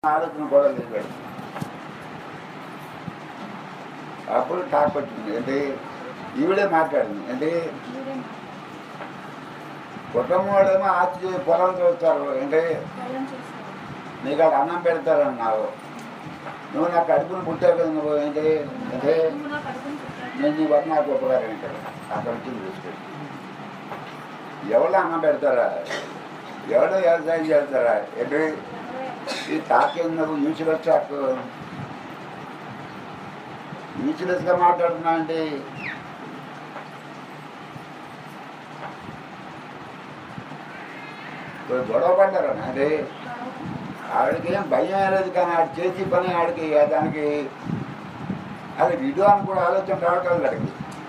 ఆలోచన కూడా లేదు అప్పుడు టాక్ వచ్చింది అంటే ఈవిడే మాట్లాడింది అంటే కుటుంబం వాళ్ళేమో ఆస్తి పొలం చూస్తారు అంటే నీకు అక్కడ అన్నం పెడతారన్నావు నువ్వు నాకు కడుపుని పుట్టావు కదా నువ్వు ఏంటి అంటే నేను నీ వల్ల నాకు ఉపకారం ఇక్కడ అక్కడ వచ్చి చూసుకోండి ఎవరు అన్నం పెడతారా ఎవడో వ్యవసాయం చేస్తారా ఏంటి ఈ టాక్ నువ్వు యూస్లెస్ టాక్ యూస్లెస్గా మాట్లాడుతున్నా అంటే ఇప్పుడు గొడవ పడ్డారు అంటే ఆవిడకి ఏం భయం లేదు కానీ ఆడు చేసి పని ఆడికి దానికి అది విడు అని కూడా ఆలోచన రావటం గడికి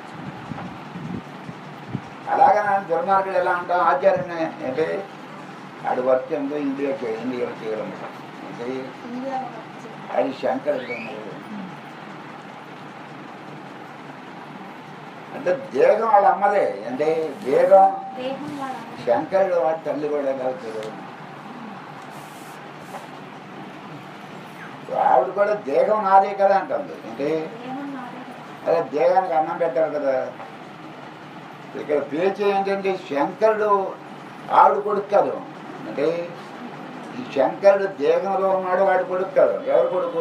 అలాగే నా దుర్మార్గుడు ఎలా అంటాం ఆచార్యనే అంటే ఆడు వర్క్ ఎంతో ఇండియా ఇండియా చేయడం అంటే అది శంకరుడు అంటే దేహం వాళ్ళ అమ్మదే అంటే దేహం శంకరుడు వాడి తల్లి కూడా కలుగుతాడు ఆవిడ కూడా దేహం నాదే కదా అంటుంది అంటే అదే దేహానికి అన్నం పెట్టారు కదా ఇక్కడ పేచి ఏంటంటే శంకరుడు ఆవిడ కొడుకు కాదు అంటే ఈ శంకరుడు దేహంలో ఉన్నాడు వాడి కొడుకు కాదు ఎవరు కొడుకు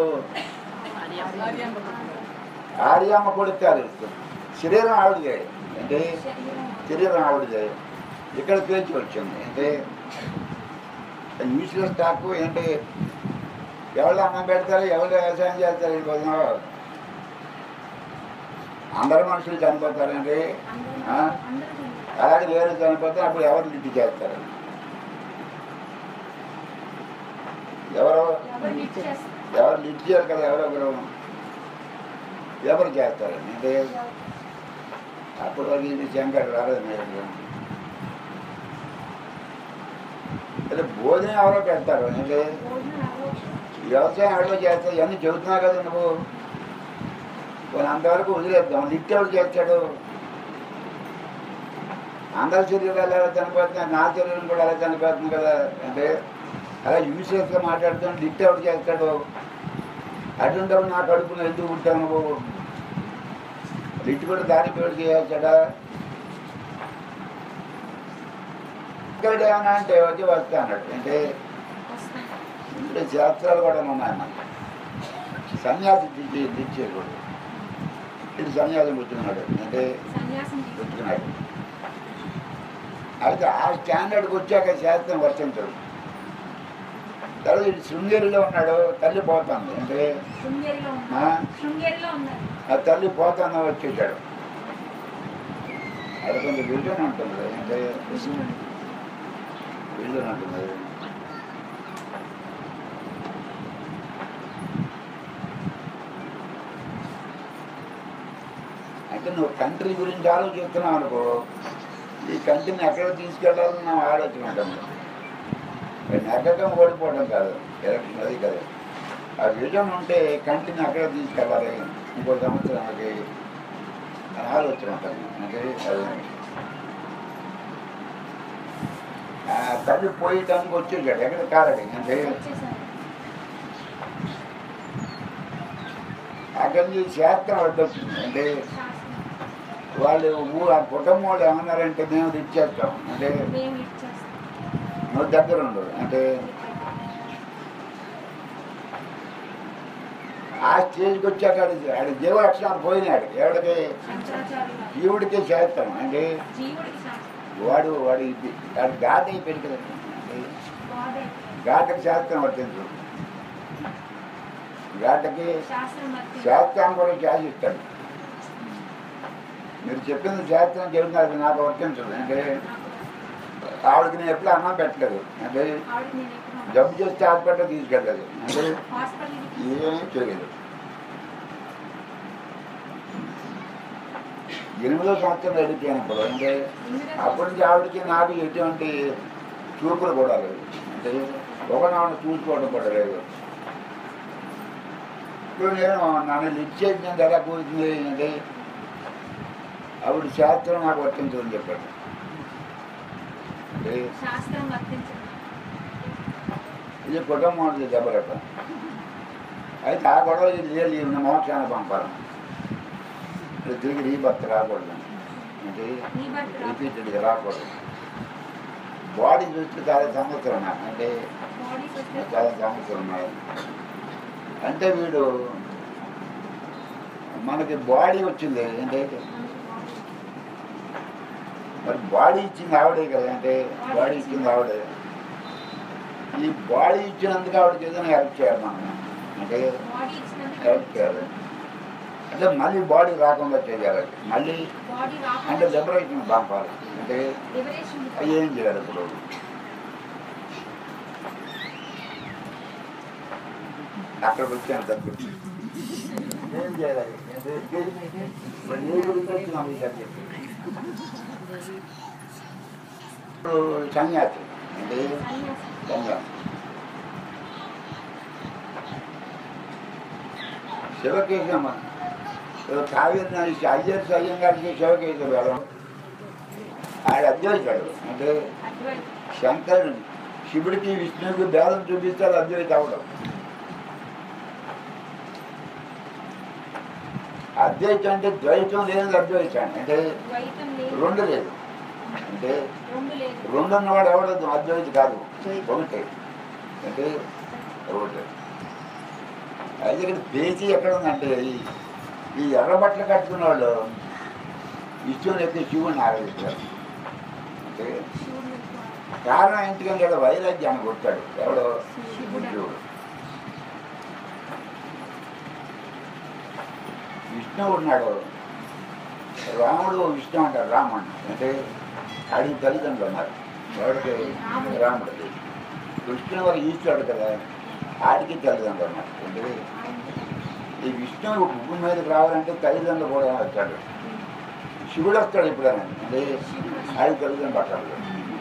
ఆర్యమ్మ కొడుకు కాదు శరీరం ఆవిడదే అంటే శరీరం ఆవిడదే ఇక్కడ పేచి వచ్చింది అంటే యూస్లెస్ స్టాక్ ఏంటి ఎవరు అన్నం పెడతారు ఎవరు వ్యవసాయం చేస్తారు ఈ కోసం అందరు మనుషులు చనిపోతారండి ఆ? అలాగే వేరే చనిపోతే అప్పుడు ఎవరు లిట్టి చేస్తారు ఎవరు ఎవరు లిట్ చేయరు కదా ఎవరో ఒకరు ఎవరు చేస్తారండి అంటే అప్పుడు వరకు ఇది శంకర్ రాలేదు మీరు అంటే భోజనం ఎవరో పెడతారు అంటే వ్యవసాయం ఎవరో చేస్తారు ఇవన్నీ చెబుతున్నావు కదా నువ్వు పోనీ అంతవరకు వదిలేద్దాం లిట్ ఎవరు చేస్తాడు అందరి శరీరాలు ఎలా చనిపోతున్నాయి నా శరీరం కూడా ఎలా చనిపోతుంది కదా అంటే అలా యూస్లెస్గా మాట్లాడుతాను లిట్ ఎవరు చేస్తాడు అటువంటిప్పుడు నా కడుపును ఎందుకు పుట్టావు నువ్వు లిట్ కూడా దారి పేరు చేస్తాడా ఇక్కడ ఏమన్నా అంటే వచ్చి వస్తా అన్నట్టు అంటే ఇంట్లో శాస్త్రాలు కూడా ఉన్నాయన్న సన్యాసి తెచ్చేయకూడదు ఇది సన్యాసం పుచ్చుకున్నాడు అంటే పుచ్చుకున్నాడు అయితే ఆ స్టాండర్డ్కి వచ్చాక శాస్త్రం వర్తించడు తర్వాత ఇటు శృంగేరిలో ఉన్నాడు తల్లి పోతుంది అంటే ఆ? ఆ తల్లి పోతాను వచ్చేసాడు అది కొంచెం విజన్ ఉంటుంది అంటే విజన్ ఉంటుంది అంటే నువ్వు కంట్రీ గురించి ఆలోచిస్తున్నావు అనుకో ఈ కంట్రీని ఎక్కడ తీసుకెళ్ళాలని నా ఆలోచన ఉంటుంది మరి నెగ్గటం ఓడిపోవడం కాదు ఎలక్షన్ అది కదా ఆ విజన్ ఉంటే కంట్రీని ఎక్కడ తీసుకెళ్ళాలి ఇంకో సంవత్సరానికి అని ఆలోచన ఉంటుంది అంటే అది ఆ తల్లి పోయటానికి వచ్చేసాడు ఎక్కడ కాలడి అంటే అక్కడి నుంచి శాస్త్రం అడ్డొచ్చింది అంటే వాళ్ళు ఊ- ఆ కుటుంబం వాళ్ళు ఏమన్నారంటే మేము ఇచ్చేస్తాం అంటే నువ్వు దగ్గర ఉండు అంటే ఆ స్టేజ్కి వచ్చాక ఆడి- ఆడి జీవ లక్షణాలు పోయినాడు ఎవడికి జీవుడికి చేస్తాం అంటే వాడు వాడు ఇది వాడు ఘాట్ అయిపోయింది కదా అంటే ఘాటకి శాస్త్రం వర్తించు ఘాటకి శాస్త్రాన్ని కూడా శాసిస్తాడు మీరు చెప్పింది శాస్త్రం చెబుతున్నారు నాకు వర్తించదు అంటే ఆవిడకి నేను ఎప్పుడు అన్నం పెట్టలేదు అంటే జబ్బు చేస్తే హాస్పిటల్ తీసుకెళ్ళలేదు అంటే ఏమీ చేయలేదు ఎనిమిదో సంవత్సరం ఎడిపోయినప్పుడు అంటే అప్పటి నుంచి ఆవిడకి నాకు ఎటువంటి చూపులు కూడా లేదు అంటే ఒకనాడు చూసుకోవడం కూడా లేదు ఇప్పుడు నేను నన్ను లిఫ్ట్ చేసినంత ఎలా కూర్చుంది అంటే ఆవిడ శాస్త్రం నాకు వర్తించదని చెప్పాడు అంటే శాస్త్రం వర్తించదు ఇది కుటుంబం దెబ్బరట అయితే ఆ గొడవ ఇది లేదు ఈయన మోక్షాన్ని పంపాలి ఇప్పుడు తిరిగి రీబర్త్ రాకూడదు అంటే రీబర్త్ రాకూడదు. రిపీటెడ్గా రాకూడదు బాడీ చూస్తే చాలా సంవత్సరం నాకు అంటే బాడీ చూస్తే చాలా సంవత్సరం ఉన్నాయి అంటే వీడు మనకి బాడీ వచ్చింది ఏంటంటే మనకి బాడీ మరి బాడీ ఇచ్చింది ఆవిడే కదా అంటే బాడీ ఇచ్చింది ఆవిడే ఈ బాడీ ఇచ్చినందుకు ఆవిడకి ఏదైనా హెల్ప్ చేయాలి మనం అంటే బాడీ ఇచ్చినందుకు హెల్ప్ చేయాలి అంటే మళ్ళీ బాడీ రాకుండా చేయాలి మళ్ళీ బాడీ అంటే రాకుండా లిబరేషన్ పంపాలి అంటే లిబరేషన్ అవి ఏం చేయాలి ఇప్పుడు అక్కడికి వచ్చాను తప్పు ఏం చేయాలి అంటే మరి ఏ గురించి వచ్చినాము ఈ సబ్జెక్ట్ ఇప్పుడు సన్యాసి అంటే సన్యాసి సన్యాసి శివకేశమ్మ కావ్యం అయ్యర్ సయ్యం గారికి శివకేశ వేళం ఆయన అద్వైతాడు అంటే అద్వైత శంకరుడు శివుడికి విష్ణువుకి భేదం చూపిస్తాడు అద్వైత అవడం అద్వైతం అంటే ద్వైతం లేదు అద్వైతం అంటే ద్వైతం లేదు రెండు లేదు అంటే రెండు లేదు రెండు ఉన్నవాడు ఎవడదు అద్వైత కాదు ఒకటే అంటే ఒకటే అయితే ఇక్కడ పేచీ ఎక్కడ ఉందంటే ఈ ఈ ఎర్ర బట్టలు కట్టుకున్న వాళ్ళు విష్ణువుని ఎక్కి శివుని ఆరాధిస్తారు అంటే శివుడు ఎక్కువ. కారణం ఎందుకంటే ఇక్కడ వైరాగ్యాన్ని కొట్టాడు ఎవడో శివుడు. శివుడు విష్ణువు ఉన్నాడు రాముడు విష్ణు అంటారు రాముడు అంటే ఆడికి తల్లిదండ్రులు ఉన్నారు ఎవరికి రాముడు. రాముడికి విష్ణు వారు ఈశ్వరుడు కదా ఆడికి తల్లిదండ్రులు ఉన్నారు అంటే ఆయన ఈ విష్ణువు భూమి మీదకి రావాలంటే తల్లిదండ్రులు కూడా వచ్చాడు శివుడు వస్తాడు ఎప్పుడైనా అంటే ఆడికి తల్లిదండ్రులు అక్కడ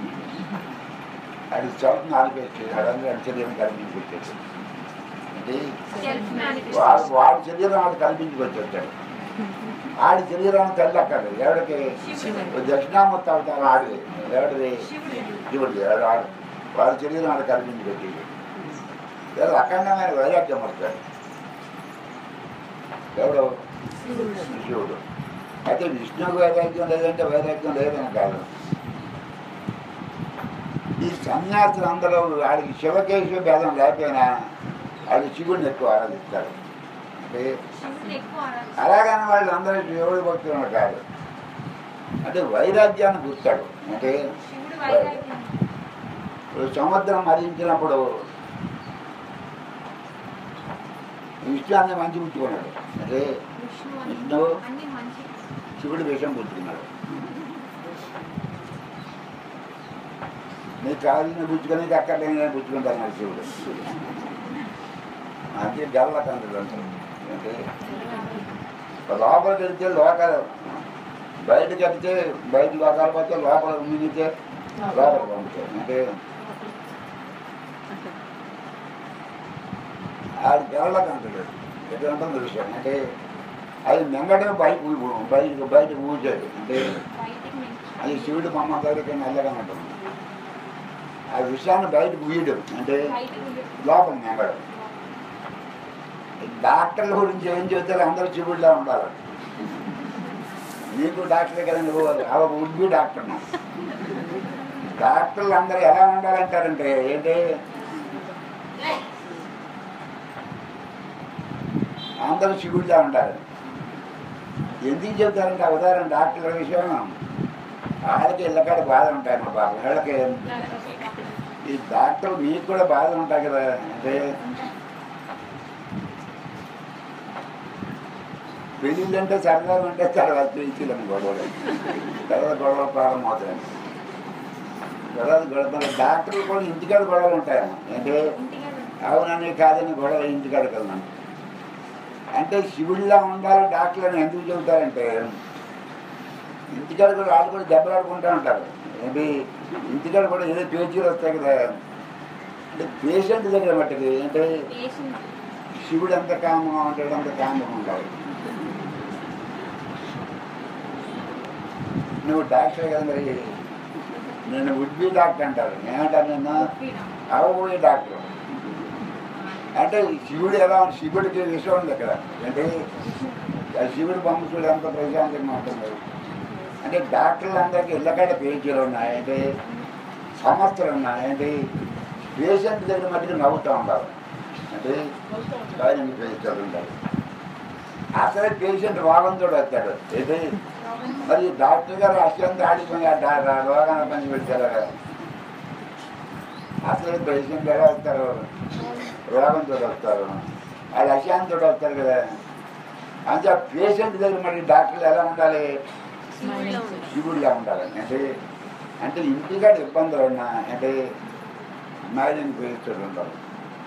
అది చదువుతున్న ఆడిపేసి అదంతా శరీరం కల్పించుకొచ్చేది అంటే సెల్ఫ్ మేనిఫెస్టేషన్ వాడు వాడి శరీరం వాడు కల్పించుకొచ్చి వచ్చాడు ఆడి శరీరాన్ని తల్లి అక్కడ ఎవడికి శివుడు. దక్షిణామూర్తి అవుతారు ఆడిది ఎవడిది శివుడు శివుడిది ఎవడు ఆడు వాడి శరీరం వాడు కల్పించుకొచ్చేది ఏదో అఖండమైన వైరాగ్యం వస్తాడు ఎవడు శివుడు అయితే విష్ణువుకు వైరాగ్యం లేదంటే వైరాగ్యం లేదని కాదు ఈ సన్యాసులు అందరూ వాడికి శివకేశవ భేదం లేకపోయినా వాళ్ళు శివుడిని ఎక్కువ ఆరాధిస్తారు అంటే శివుడిని ఎక్కువ ఆరాధిస్తారు. అలాగని వాళ్ళు అందరూ శివుడి భక్తులు కాదు అంటే వైరాగ్యాన్ని గుర్తాడు అంటే శివుడు వైరాగ్యం ఇప్పుడు సముద్రం మరించినప్పుడు విషయాన్ని మంచి పుచ్చుకున్నాడు అంటే విష్ణు అని విష్ణువు అన్ని మంచి శివుడు విషం పుచ్చుకున్నాడు నీకు కావాల్సిన పుచ్చుకొని అక్కడ పుచ్చుకుంటాను మరి శివుడు అంటే గల్ల కంటుడు అంటారు అంటే లోపలికి వెళ్తే లోకాలు బయటకు వెళ్తే బయట లోకాలు పోతే లోపల మిగితే లోపల పంపుతాయి అంటే అది గల్ల కంటుడు ఎటువంటి విషయం అంటే అది మెంగడే బయట బయట బయట ఊచాడు అంటే బయటికి మించి అది శివుడు బొమ్మ దగ్గరికి నల్లగా ఉంటుంది ఆ విషయాన్ని బయటకు ఊయడం అంటే బయటికి ఉండే- లోపల మెంగడం డాక్టర్ల గురించి ఏం చెబుతారు అందరూ శివుడిలా ఉండాలి నీకు డాక్టర్ కదా నువ్వు అవ ఉడ్బి డాక్టర్ డాక్టర్లు అందరూ ఎలా ఉండాలంటారంటే ఏంటి అందరూ శివుడిలా ఉండాలి ఎందుకు చెబుతారంటే ఆ ఉదాహరణ డాక్టర్ల విషయం వాళ్ళకి ఇళ్ళకాడ బాధ ఉంటాయి మా బాబు వీళ్ళకి ఈ డాక్టర్ మీకు కూడా బాధ ఉంటాయి కదా అంటే పెళ్ళిళ్ళు అంటే సరదాగా ఉంటే తర్వాత పెంచులను గొడవలు తర్వాత గొడవలు ప్రారంభమవుతాయి తర్వాత గొడవ మరి డాక్టర్లు కూడా ఇంటికాడ గొడవలు ఉంటాయమ్మా అంటే ఇంటికి అవునని కాదని గొడవ ఇంటికాడకి వెళ్దాను అంటే శివుడిలా ఉండాలి డాక్టర్లు అని ఎందుకు చెబుతారంటే ఇంటికాడ కూడా వాళ్ళు కూడా దెబ్బలాడుకుంటూ ఉంటారు ఏంటి ఇంటికాడ కూడా ఏదో పేచీలు వస్తాయి కదా అంటే పేషెంట్ దగ్గర మట్టుకి అంటే పేషెంట్ శివుడు ఎంత కామంగా ఉంటాడు అంత కామంగా ఉండాలి నువ్వు డాక్టర్ కదా మరి నేను వుడ్ బి డాక్టర్ అంటారు నేనంటాను నిన్న అవబోయే డాక్టర్ అంటే శివుడు ఎలా శివుడికి విషయం ఉంది అక్కడ అంటే ఆ శివుడు బొమ్మ చూడు ఎంత ప్రశాంతంగా ఉంటుంది అంటే డాక్టర్లు అందరికీ ఇళ్ళకాడ పేజీలు ఉన్నాయి అంటే సమస్యలు ఉన్నాయి అంటే పేషెంట్ దగ్గర మట్టుకు నవ్వుతూ ఉండాలి అంటే కానీ పేషెంట్ ఉండాలి అసలు పేషెంట్ రోగంతో వస్తాడు అయితే మరి డాక్టర్ గారు అత్యంత ఆడిపోయి ఆ డా- డా- రోగాన్ని పని పెట్టారు కదా అసలు పేషెంట్ ఎలా వస్తారు రోగంతో వస్తారు వాళ్ళు అశాంతితో వస్తారు కదా అంటే ఆ పేషెంట్ దగ్గర మరి డాక్టర్లు ఎలా ఉండాలి శివుడిలా ఉండాలి అంటే అంటే ఇంటికాడ ఇబ్బందులు ఉన్నా అంటే మ్యారేజ్ పేషెంట్ ఉండాలి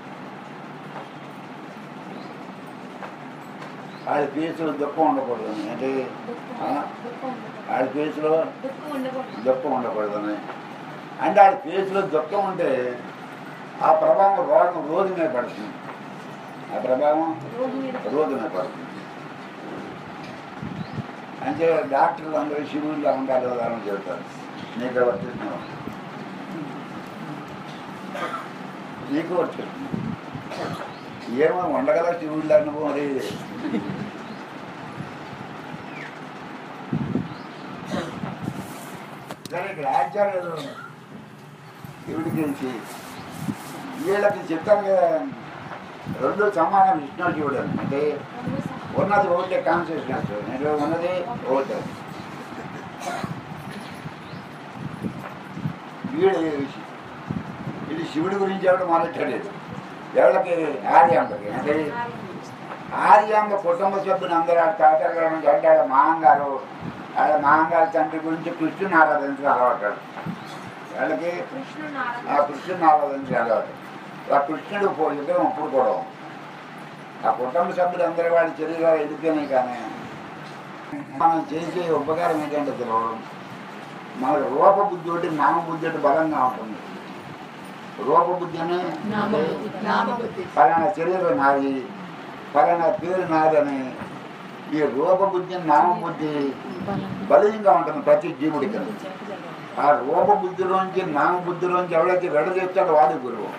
వాళ్ళ ఫీజులో దుఃఖం ఉండకూడదు అంటే ఆ? వాళ్ళ ఫీజులో దుఃఖం ఉండకూడదు దుఃఖం ఉండకూడదని అంటే ఆడ ఫేస్లో దుఃఖం ఉంటే ఆ ప్రభావం రోగం రోజు మీద పడుతుంది ఆ ప్రభావం రోడ్డు మీద రోజు మీద పడుతుంది అంటే డాక్టర్లు అందరూ శివుల్లో ఉండాలి కదా అని చెబుతారు నీకు వర్తిస్తున్నావు నీకు వర్తిస్తుంది ఏమో ఉండగల శివుల్లో నువ్వు మరి సరే ఇక్కడ ఆచార్యులు శివుడికి తెలిసి వీళ్ళకి చెప్తాను కదా రెండు సమానం విష్ణు శివుడు అని. అంటే ఉన్నది ఒకటే కాన్షియస్నెస్ నేను ఉన్నది ఒకటే వీడు ఇది శివుడి గురించి ఎవడు మొదలెట్టలేదు ఎవరికి ఆర్యాంబకి అంటే ఆర్యాంబ కుటుంబ సభ్యులు అందరూ ఆ తాతగారు నుంచి అంటే వాళ్ళ మాంగారు వాళ్ళ మాంగారు తండ్రి గురించి కృష్ణుని ఆరాధించడం అలవాటాడు వాళ్ళకి కృష్ణుడు ఆ కృష్ణుని ఆరాధించడం అలవాటు ఆ కృష్ణుడు పో యుద్ధం ఒప్పుకోవడం ఆ కుటుంబ సభ్యులు అందరూ వాళ్ళ శరీరాలు ఎదుగుతున్నాయి కానీ మనం చేసే ఉపకారం ఏంటంటే అసలు మన రూపబుద్ధి ఒకటి నామబుద్ధి ఒకటి బలంగా ఉంటుంది రూపబుద్ధి అని నామబుద్ధి. నామబుద్ధి. ఫలానా శరీరం నాది ఫలానా పేరు నాదని ఈ రూపబుద్ధి నామబుద్ధి బలంగా ఉంటుంది ప్రతి జీవుడికి ఆ రూపబుద్ధిలోంచి నామబుద్ధిలోంచి ఎవడైతే విడదీస్తాడో వాడి గురువు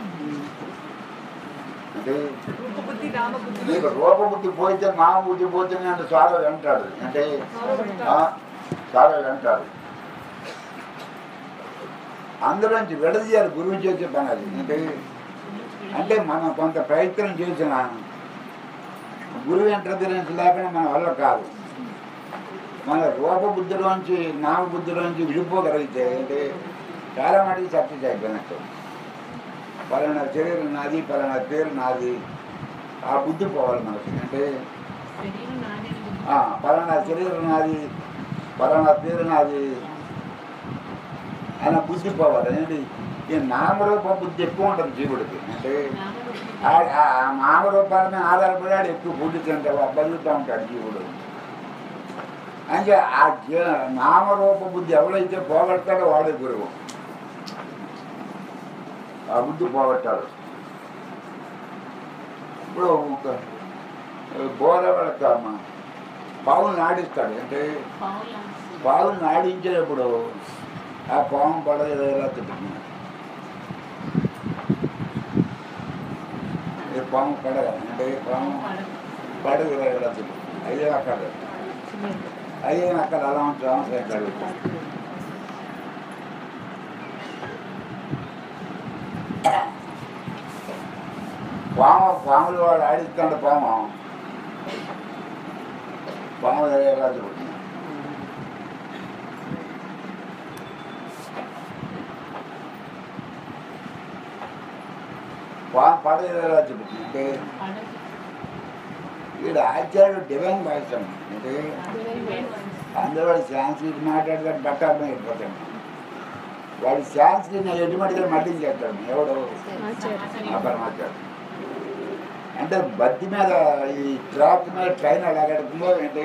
అంటే రూపబుద్ధి నామబుద్ధి నీకు రూపబుద్ధి పోతే నామబుద్ధి పోతే నేను చాలా వెంటాడు అంటే ఆ, చాలా వెంటాడు అందులోంచి విడదీయాలి గురువు చేసే పని అది అంటే అంటే మనం కొంత ప్రయత్నం చేసిన గురువు ఇంటర్ఫిరెన్స్ లేకుండా మన వల్ల కాదు మన రూపబుద్ధిలోంచి నామబుద్ధిలోంచి విడిపోగలిగితే అంటే చాలా మటుకు సక్సెస్ అయిపోయినట్టు పలానా శరీరం నాది పలానా పేరు నాది ఆ బుద్ధి పోవాలి మనకి అంటే ఆ, పలానా శరీరం నాది పలానా పేరు నాది ఆయన బుద్ధి పోవాలి ఏంటి ఈ నామరూప బుద్ధి ఎక్కువ ఉంటుంది జీవుడికి అంటే ఆ- ఆ ఆ నామరూపాల మీద ఆధారపడాడు ఎక్కువ బుద్ధి తింటే బతుకుతూ ఉంటాడు జీవుడు అంటే ఆ జీ- నామరూప బుద్ధి ఎవరైతే పోగొడతాడో వాడే గురువు ఆ బుద్ధి పోగొట్టాడు ఇప్పుడు ఒక బోధ వెళతామా పావులు నాడిస్తాడు అంటే పావులు నాడించేటప్పుడు ఆ పాము పడదు ఎలా తిట్టుకున్నాడు ఈ పాము పడదు అంటే పాము పడదు ఎలా తిట్టుకున్నాడు అయ్యే అక్కడ అయ్యే అక్కడ అలా ఉంచాము కలుగుతాం పాము పాములు వాడు ఆడిస్తాడు పాము పాము ఎలా తిరుగుతుంది పాము పడదు ఎలా తిరుగుతుంది అంటే వీడు ఆచార్యుడు డివైన్ వాయిస్ అండి అంటే అందరూ సాంస్క్రిట్ మాట్లాడతాడు బట్టాలు వెళ్ళిపోతాడు వాడు సాంస్క్రిట్ ఎటుమటిగా మట్టించి చేస్తాడు ఎవడు ఆ పరమాచార్యుడు అంటే బద్ది మీద ఈ ట్రాక్ మీద ట్రైన్ ఎలా కడుతుందో ఏంటి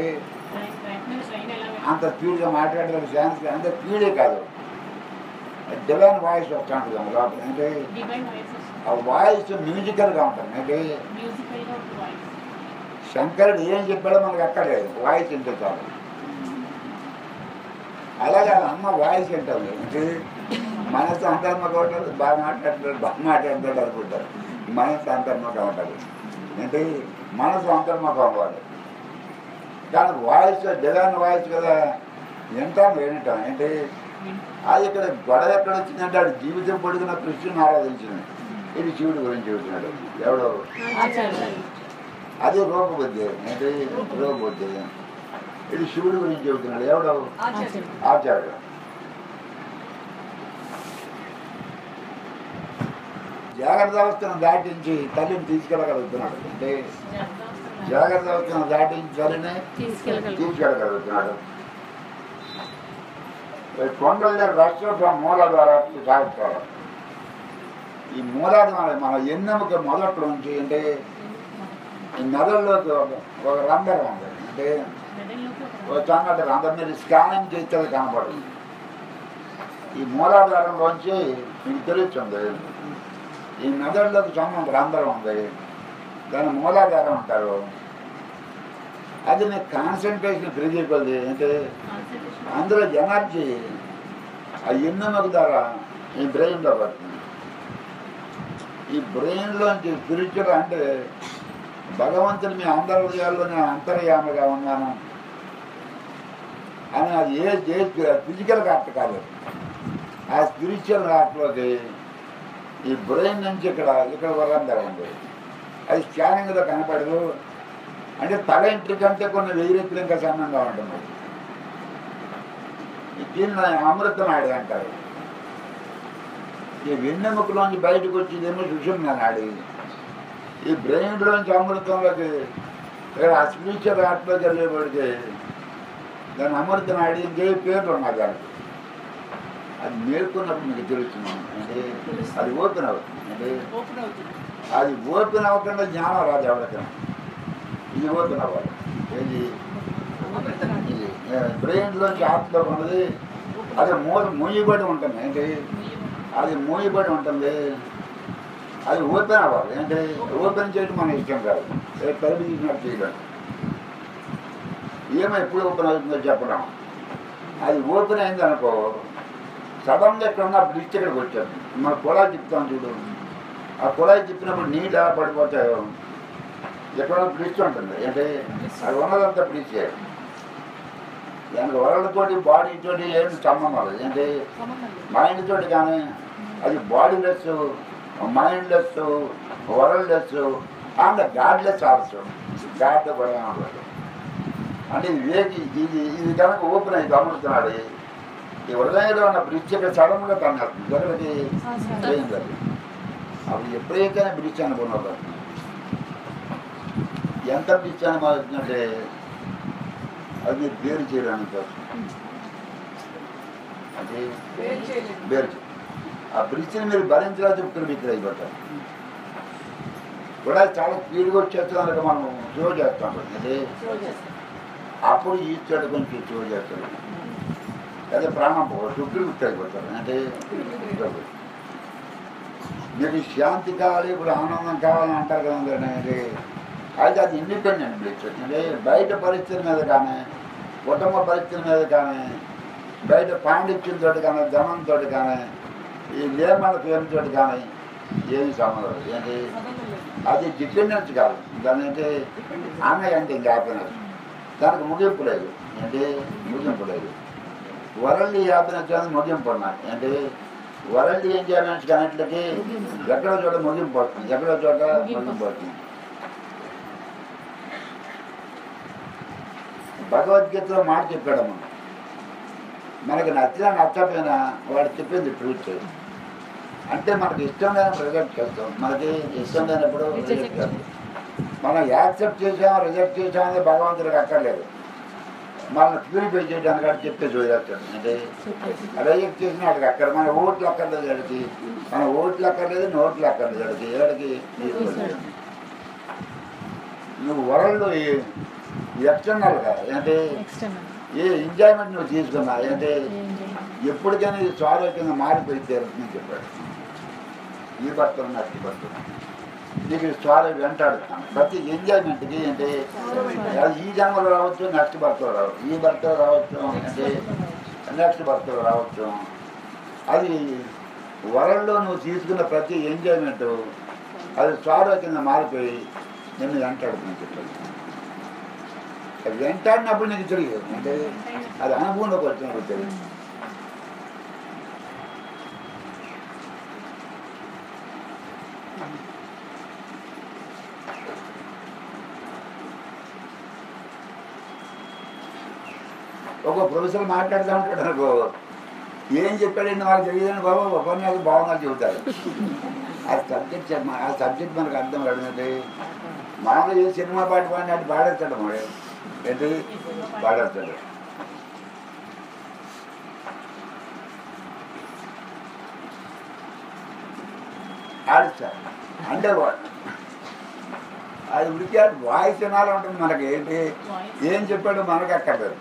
అంత స్పీడ్గా మాట్లాడతాడు సాంస్క్రిట్ అంత స్పీడే కాదు డివైన్ వాయిస్ వస్తూ ఉంటుంది ఆ లోపల అంటే ఆ వాయిస్ మ్యూజికల్గా ఉంటుంది అంటే శంకరుడు ఏం చెప్పాడో మనకు అక్కడే వాయిస్ వింటే చాలు అలాగే వాళ్ళ అమ్మ వాయిస్ వింటుంది అంటే మనసు అంతర్మ కొట్టారు బాగా మాట్లాడతాడు బాగా మాట్లాడతాడు అనుకుంటారు మనసు అంతర్ముఖం ఉంటుంది అంటే మనసు అంతర్ముఖం అవ్వాలి కానీ వాయిస్ డివైన్ వాయిస్ కదా వింటాం వినటం ఏంటి అది ఇక్కడ గొడవ ఎక్కడ వచ్చిందంటే ఆడు జీవితం పొడుగున కృష్ణుని ఆరాధించింది ఇది శివుడి గురించి చెబుతున్నాడు ఎవడో అది రూపబుద్ధి అంటే రూపబుద్ధి ఇది శివుడి గురించి చెబుతున్నాడు ఎవడో ఆచార్యుడు ఆచార్యుడు జాగ్రత్త అవస్థను దాటించి తల్లిని తీసుకెళ్ళగలుగుతున్నాడు అంటే జాగ్రత్త అవస్థను దాటించి తల్లిని తీసుకెళ్ళగలుగుతున్నాడు ఈ కొండల రక్ష మూల ద్వారా సాగుతారు ఈ మూలాధారం మన ఎన్నెముక మొదట్లో నుంచి అంటే ఈ మెదడులోకి ఒక- ఒక రంధ్రం ఉంది అంటే ఒక సంగతి రంధ్రం మీరు స్కానింగ్ చేస్తే అది కనపడదు ఈ మూలాధారంలోంచి మీకు తెలుస్తుంది ఈ మెదడులోకి సంబంధం రంధ్రం ఉంది దాని మూలాధారం అంటారు అది మీకు కాన్సన్ట్రేషన్ పెరిగిపోతుంది అంటే అందులో ఎనర్జీ ఆ ఎన్నెముక ద్వారా ఈ బ్రెయిన్లో పడుతుంది ఈ బ్రెయిన్లోంచి స్పిరిచువల్ అంటే భగవంతుని మీ అందరి హృదయాల్లోనే అంతర్యామిగా ఉన్నాను అని అది ఏ ఏ ఫిజికల్ ఆర్ట్ కాదు ఆ స్పిరిచువల్ ఆర్ట్లోకి ఈ బ్రెయిన్ నుంచి ఇక్కడ ఇక్కడ వరందర ఉంది అది స్కానింగ్లో కనపడదు అంటే తల ఇంటి కంటే కొన్ని వెయ్యి రెట్లు ఇంకా సన్నంగా ఉంటుంది ఈ దీన్ని అమృతం నాడి అంటారు ఈ వెన్నెముకలోంచి బయటకు వచ్చేదేమో సుషుమ్న నాడి ఈ బ్రెయిన్లోంచి అమృతంలోకి ఆ స్పిరిచువల్ ఆర్ట్లోకి వెళ్ళేవాడికి దాని అమృత నాడి ఇంకే పేర్లు ఉన్నాయి దానికి అది నేర్చుకున్నప్పుడు మీకు తెలుస్తున్నాను అంటే అది ఓపెన్ అవుతుంది అంటే ఓపెన్ అవుతుంది అది ఓపెన్ అవ్వకుండా జ్ఞానం రాదు ఎవరికైనా ఇది ఓపెన్ అవ్వాలి ఏది అమృతనాడి ఇది బ్రెయిన్లోంచి ఆత్మలో ఉన్నది అది మూ మూయబడి ఉంటుంది ఏంటి అది మూయబడి ఉంటుంది అది ఓపెన్ అవ్వాలి అంటే ఓపెన్ చేయడం మన ఇష్టం కాదు ఏ తలుపు తీసినట్టు చేయడం ఏమో ఎప్పుడు ఓపెన్ అవుతుందో చెప్పడం అది ఓపెన్ అయింది అనుకో సడన్గా ఎక్కడ ఉన్న బ్రిడ్జ్ ఇక్కడికి వచ్చాడు మన కుళాయి తిప్పుతాం చూడు ఆ కుళాయి తిప్పినప్పుడు నీళ్ళు ఎలా పడిపోతాయో ఎక్కడో బ్రిడ్జ్ ఉంటుంది అంటే అది ఉన్నదంతా బ్రిడ్జ్ దానికి వరలతోటి బాడీతోటి ఏం సంబంధం లేదు అంటే సంబంధం లేదు మైండ్ తోటి కానీ అది body less mind less world less and god less also god కూడా ఉండదు అంటే ఇది వేగి ఇది ఇది కనుక ఓపెన్ అయి గమనిస్తున్నాడు ఈ హృదయంలో ఉన్న బ్రిడ్జ్ ఇక్కడ సడన్గా తన్నేస్తుంది ఎక్కడికి పోయింది అది అప్పుడు ఎప్పుడైతే బ్రిడ్జ్ అనుకున్నారు ఎంత బ్రిడ్జ్ అనుభవించినట్టే అది మీరు వేరు చేయడానికి అది వేరు చేయలేదు వేరు చేయ- ఆ బ్రిడ్జ్ని మీరు భరించలేదు చెప్తున్నారు ఇక్కడ అయిపోతారు కూడా చాలా స్పీడ్గా వచ్చేస్తున్నారు మనం షో చేస్తాం అంటే షో చేస్తాం అప్పుడు ఈచ్చాడు కొంచెం షో చేస్తారు అదే ప్రాణం శుక్రుడు గుర్తు అయిపోతారు అంటే మీకు శాంతి కావాలి ఇప్పుడు ఆనందం కావాలని అంటారు కదండి అంటే అయితే అది ఇండిపెండెంట్ బ్లిచ్ అంటే బయట పరిస్థితుల మీద కానీ కుటుంబ పరిస్థితుల మీద కానీ బయట పాండిత్యంతో కానీ ధనంతో కానీ ఈ లేమల పేరుతో కానీ ఏమి సంబంధం లేదు ఏంటి సంబంధం లేదు అది డిపెండెన్స్ కాదు దాని అంటే ఆమె అంటే హ్యాపీనెస్ దానికి ముగింపు లేదు అంటే ముగింపు లేదు వరల్డ్ హ్యాపీనెస్ అనేది ముగింపు ఉన్నాయి అంటే వరల్డ్ ఎంజాయ్మెంట్స్ కనట్లకి ఎక్కడో చోట ముగింపు వస్తుంది ఎక్కడో చోట ముగింపు వస్తుంది భగవద్గీతలో మాట చెప్పాడు మనం మనకి నచ్చినా నచ్చపోయినా వాడు చెప్పింది ట్రూత్ అంటే మనకి ఇష్టం లేనప్పుడు రిజెక్ట్ చేస్తాం మనకి ఇష్టం లేనప్పుడు రిజెక్ట్ చేస్తాం మనం యాక్సెప్ట్ చేసాం రిజెక్ట్ చేసాం అనేది భగవంతుడికి అక్కర్లేదు మనం ప్యూరిఫై చేయడానికి అక్కడ చెప్తే చూసేస్తాడు అంటే రిజెక్ట్ చేసిన వాడికి అక్కడ మన ఓట్లు అక్కర్లేదు వాడికి మన ఓట్లు అక్కర్లేదు నోట్లు అక్కర్లేదు వాడికి వాడికి నువ్వు వరల్డ్ ఎక్స్టర్నల్గా అంటే ఏ ఎంజాయ్మెంట్ నువ్వు తీసుకున్నా అంటే ఎప్పటికైనా ఇది సారో కింద మారిపోయి తీరుతుందని చెప్పాడు ఈ భర్తలు నాకు ఈ భర్తలు నీకు సారో వెంటాడుతాను ప్రతి ఎంజాయ్మెంట్కి అంటే అది ఈ జన్మలో రావచ్చు నెక్స్ట్ భర్తలో రావచ్చు ఈ భర్తలో రావచ్చు అంటే నెక్స్ట్ భర్తలో రావచ్చు అది వరల్డ్లో నువ్వు తీసుకున్న ప్రతి ఎంజాయ్మెంట్ అది సారో కింద మారిపోయి నిన్ను వెంటాడుతుంది చెప్పాడు అది వెంటాడినప్పుడు నీకు తెలియదు అంటే అది అనుభవంలోకి వచ్చినప్పుడు తెలియదు ఒక ప్రొఫెసర్ మాట్లాడుతూ ఉంటాడు అనుకో ఏం చెప్పాడండి వాళ్ళకి తెలియదని బాబా ఉపన్యాసం బాగున్నా చెబుతారు ఆ సబ్జెక్ట్ చెప్ప- ఆ సబ్జెక్ట్ మనకు అర్థం కాదండి మామూలుగా ఏ సినిమా పాట పాడినట్టు పాడేస్తాడు మరి ఏంటి పాడేస్తాడు ఆడిస్తారు అంటే వా- అది ఉడికి వాయిస్ వినాలి ఉంటుంది మనకి ఏంటి ఏం చెప్పాడో మనకు అక్కర్లేదు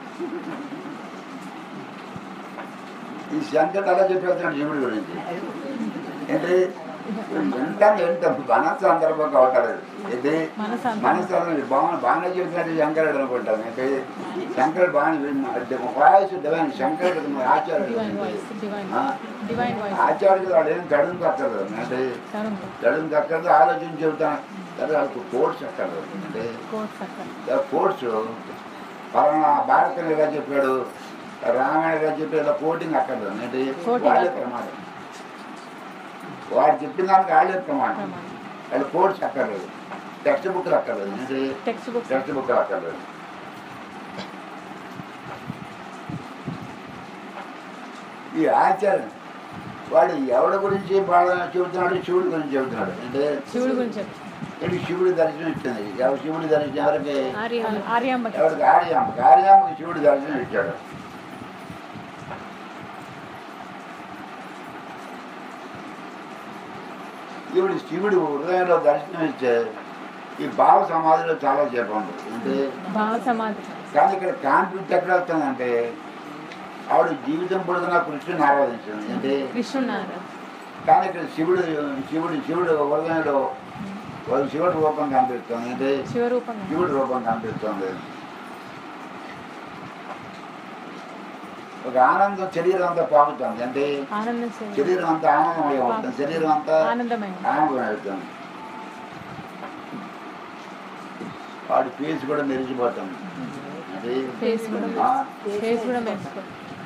ఈ శంకర్ అలా చెప్పేస్తున్నాడు శివుడి గురించి ఏంటి వింటాను వింటాం మన సందర్భంగా అవటలేదు ఏంటి మనసు అంత- మనసు అన్నది బాగా బాగానే చెప్తున్నట్టు శంకరుడు అనుకుంటాను ఏంటి శంకరుడు బాగానే విన్న- వాయిస్ డివైన్ శంకరుడు ఆచార్యుడు డివైన్ వాయిస్ డివైన్ ఆ? డివైన్ వాయిస్ ఆచార్యుడు వాడు ఏం తడుము కక్కర్లేదు అంటే తరుణ్ తడుము కక్కర్లేదు ఆలోచన చెబుతాను తర్వాత వాళ్ళకి కోర్స్ అక్కర్లేదు అంటే కోర్స్ అక్కడ కోర్సు పలానా భారతం ఇలా చెప్పాడు రామాయణ ఇలా చెప్పాడు ఇలా కోటింగ్ అక్కర్లేదు ఏంటి Quoting వాళ్ళే అక్కర్లేదు. ప్రమాదం వాడు చెప్పిన దానికి వాళ్ళే ప్రమాణం ప్రమాణం. వాళ్ళు కోర్స్ అక్కర్లేదు టెక్స్ట్ బుక్లు అక్కర్లేదు ఏంటి టెక్స్ట్ బుక్ టెక్స్ట్ బుక్లు అక్కర్లేదు ఈ ఆచార్యం వాడు ఎవడి గురించి బాగా చెబుతున్నాడు శివుడి గురించి చెబుతున్నాడు అంటే శివుడి గురించి చెప్పు. ఇది శివుడి దర్శనం ఇచ్చింది ఎవరు శివుడి దర్శనం ఎవరికి ఆర్య ఆర్యాంబకి ఎవరికి ఆర్యామ్మకి ఆర్యామ్మకి శివుడి దర్శనం ఇచ్చాడు ఈవిడ శివుడు హృదయంలో దర్శనం ఇచ్చే ఈ భావ సమాధిలో చాలా సేపు ఉంది అంటే భావ సమాధి కానీ ఇక్కడ కాన్ఫ్లిక్ట్ ఎక్కడ వస్తుందంటే ఆవిడ జీవితం పొడుగునా కృష్ణుని ఆరాధించింది అంటే కృష్ణున్నారు కానీ ఇక్కడ శివుడు శివుడు శివుడు హృదయంలో ఒక శివుడు రూపం కనిపిస్తుంది అంటే శివరూపంగా శివుడి రూపం కనిపిస్తుంది ఒక ఆనందం శరీరం అంతా పాకుతుంది అంటే ఆనందం శరీరం. శరీరం అంతా ఆనందమయం అవుతుంది శరీరం అంతా ఆనందమయం ఆనందమయం అవుతుంది వాడి ఫేస్ కూడా మెరిచిపోతుంది అది ఫేస్ కూడా ఆ, ఫేస్ కూడా మెరుసుకో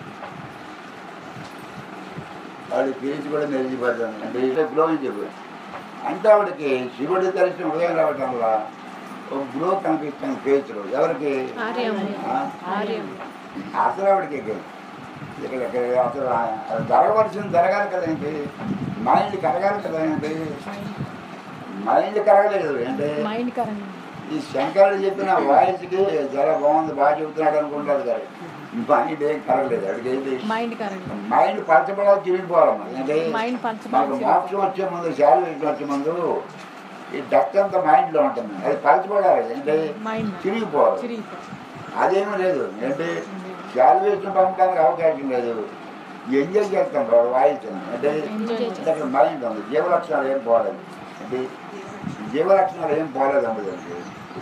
వాడి ఫేస్ కూడా మెరిచిపోతుంది అంటే ఇట్లా గ్లోయింగ్ చెప్పు అంటే ఆవిడకి శివుడి దర్శనం ఉదయం రావటం వల్ల ఒక గ్లో కనిపిస్తుంది ఫేస్లో ఎవరికి ఆర్యం ఆ? ఆర్యం అసలు ఆవిడకి ఇక్కడ ఇక్కడ అసలు అది జరగవలసింది జరగాలి కదా ఏంటి మైండ్ కరగాలి కదా ఏంటి మైండ్ కరగలేదు ఏంటి మైండ్ కరెంట్ ఈ శంకరుడు చెప్పిన వాయిస్కి చాలా బాగుంది బాగా చెబుతున్నాడు అనుకుంటారు కదా మైండ్ ఏం కరగలేదు అడిగి ఏంటి మైండ్ కరెంట్ మైండ్ పరచబడాలి తిరిగిపోవాలమ్మా ఏంటి మైండ్ మాకు పంచపాలి మోక్షం వచ్చే ముందు శారీరకం వచ్చే ముందు ఈ డక్ అంతా మైండ్లో ఉంటుంది అది పరచబడాలి ఏంటి మైండ్ తిరిగిపోవాలి చిరిగిపో అదేమీ లేదు ఏంటి శాల్వేషన్ పంపడానికి అవకాశం లేదు ఎంజాయ్ చేస్తాం వాడు వాయిస్తాను అంటే Enjoy చేస్తాం. అక్కడ మైండ్ ఉంది జీవలక్షణాలు ఏం పోలేదు అంటే జీవలక్షణాలు ఏం పోలేదు అమ్మదండి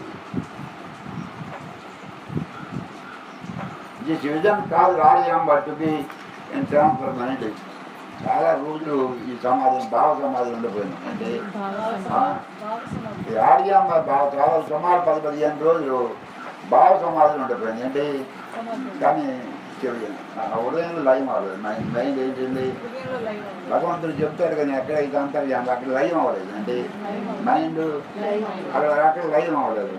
దిస్ విజన్ కాదు రాజయం but be in term for mind చాలా రోజులు ఈ సమాజం భావ సమాజం ఉండిపోయింది అంటే భావ ఆ, సమాధి ఈ ఆర్యం భావ చాలా సుమారు పది పదిహేను రోజులు భావ సమాజం ఉండిపోయింది అంటే కానీ తెలియదు ఆ ఉదయం లయం అవ్వలేదు మైండ్ మైండ్ ఏంటండి హృదయంలో లైవ్ ఉంది. భగవంతుడు చెప్తాడు కానీ ఎక్కడ ఇది అంతర్యామి అక్కడ లయం అవ్వలేదు అంటే మైండ్ అక్కడ అక్కడ లయం అవ్వలేదు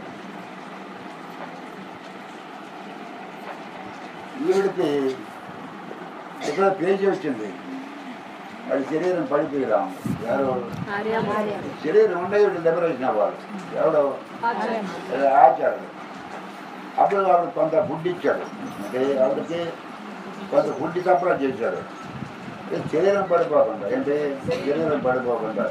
ఈవిడికి ఇక్కడ పేజీ వచ్చింది వాడి శరీరం పడిపోయిరా ఎవరు శరీరం ఉండే వీడు లిబరేషన్ అవ్వాలి ఎవడో ఆర్యం ఏదో ఆచార్యుడు అప్పుడు వాడు కొంత ఫుడ్ ఇచ్చాడు అంటే ఆవిడకి కొంత ఫుడ్ సప్లై చేశాడు ఏ శరీరం పడిపోకుండా ఏంటి శరీరం పడిపోకుండా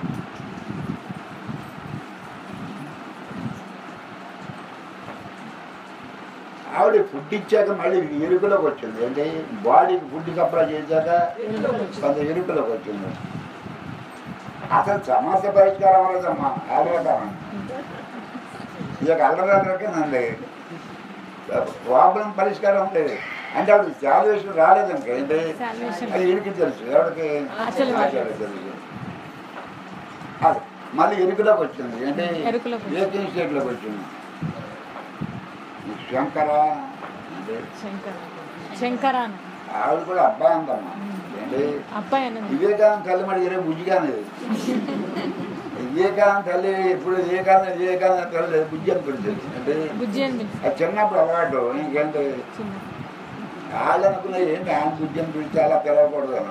ఆవిడ ఫుడ్ ఇచ్చాక మళ్ళీ ఎరుకలోకి వచ్చింది అంటే బాడీకి ఫుడ్ సప్లై చేశాక కొంత ఎరుకలోకి వచ్చింది అసలు సమస్య పరిష్కారం అవ్వలేదమ్మా ఆలోచన ఇక అల్లరల్లరికేనండి ప్రాబ్లం పరిష్కారం లేదు అంటే ఆవిడ శాల్వేషన్ రాలేదంటే ఏంటి Salvation. అది వీడికి తెలుసు ఎవరికి ఆచరణ. ఆచరణ తెలుసు అది మళ్ళీ ఎరుకులోకి వచ్చింది అంటే ఎరుకులోకి వచ్చింది. వేకింగ్ స్టేట్లోకి వచ్చింది ఈ శంకర అంటే శంకర శంకరాన ఆవిడ కూడా అబ్బాయి అందమ్మా ఏంటి అబ్బాయి అన్నది వివేకానంద తల్లి మరి ఇరే బుజ్జిగానేది వివేకానంద తల్లి ఇప్పుడు వివేకానంద వివేకానంద తల్లి బుజ్జి అని పిలిచేది అంటే బుజ్జి అని పిలిచి అది చిన్నప్పుడు అలవాటు ఇంకేంటి చిన్న వాళ్ళు అనుకున్న ఏంటి ఆయన బుజ్జి అని పిలిచి అలా పిలవకూడదు అని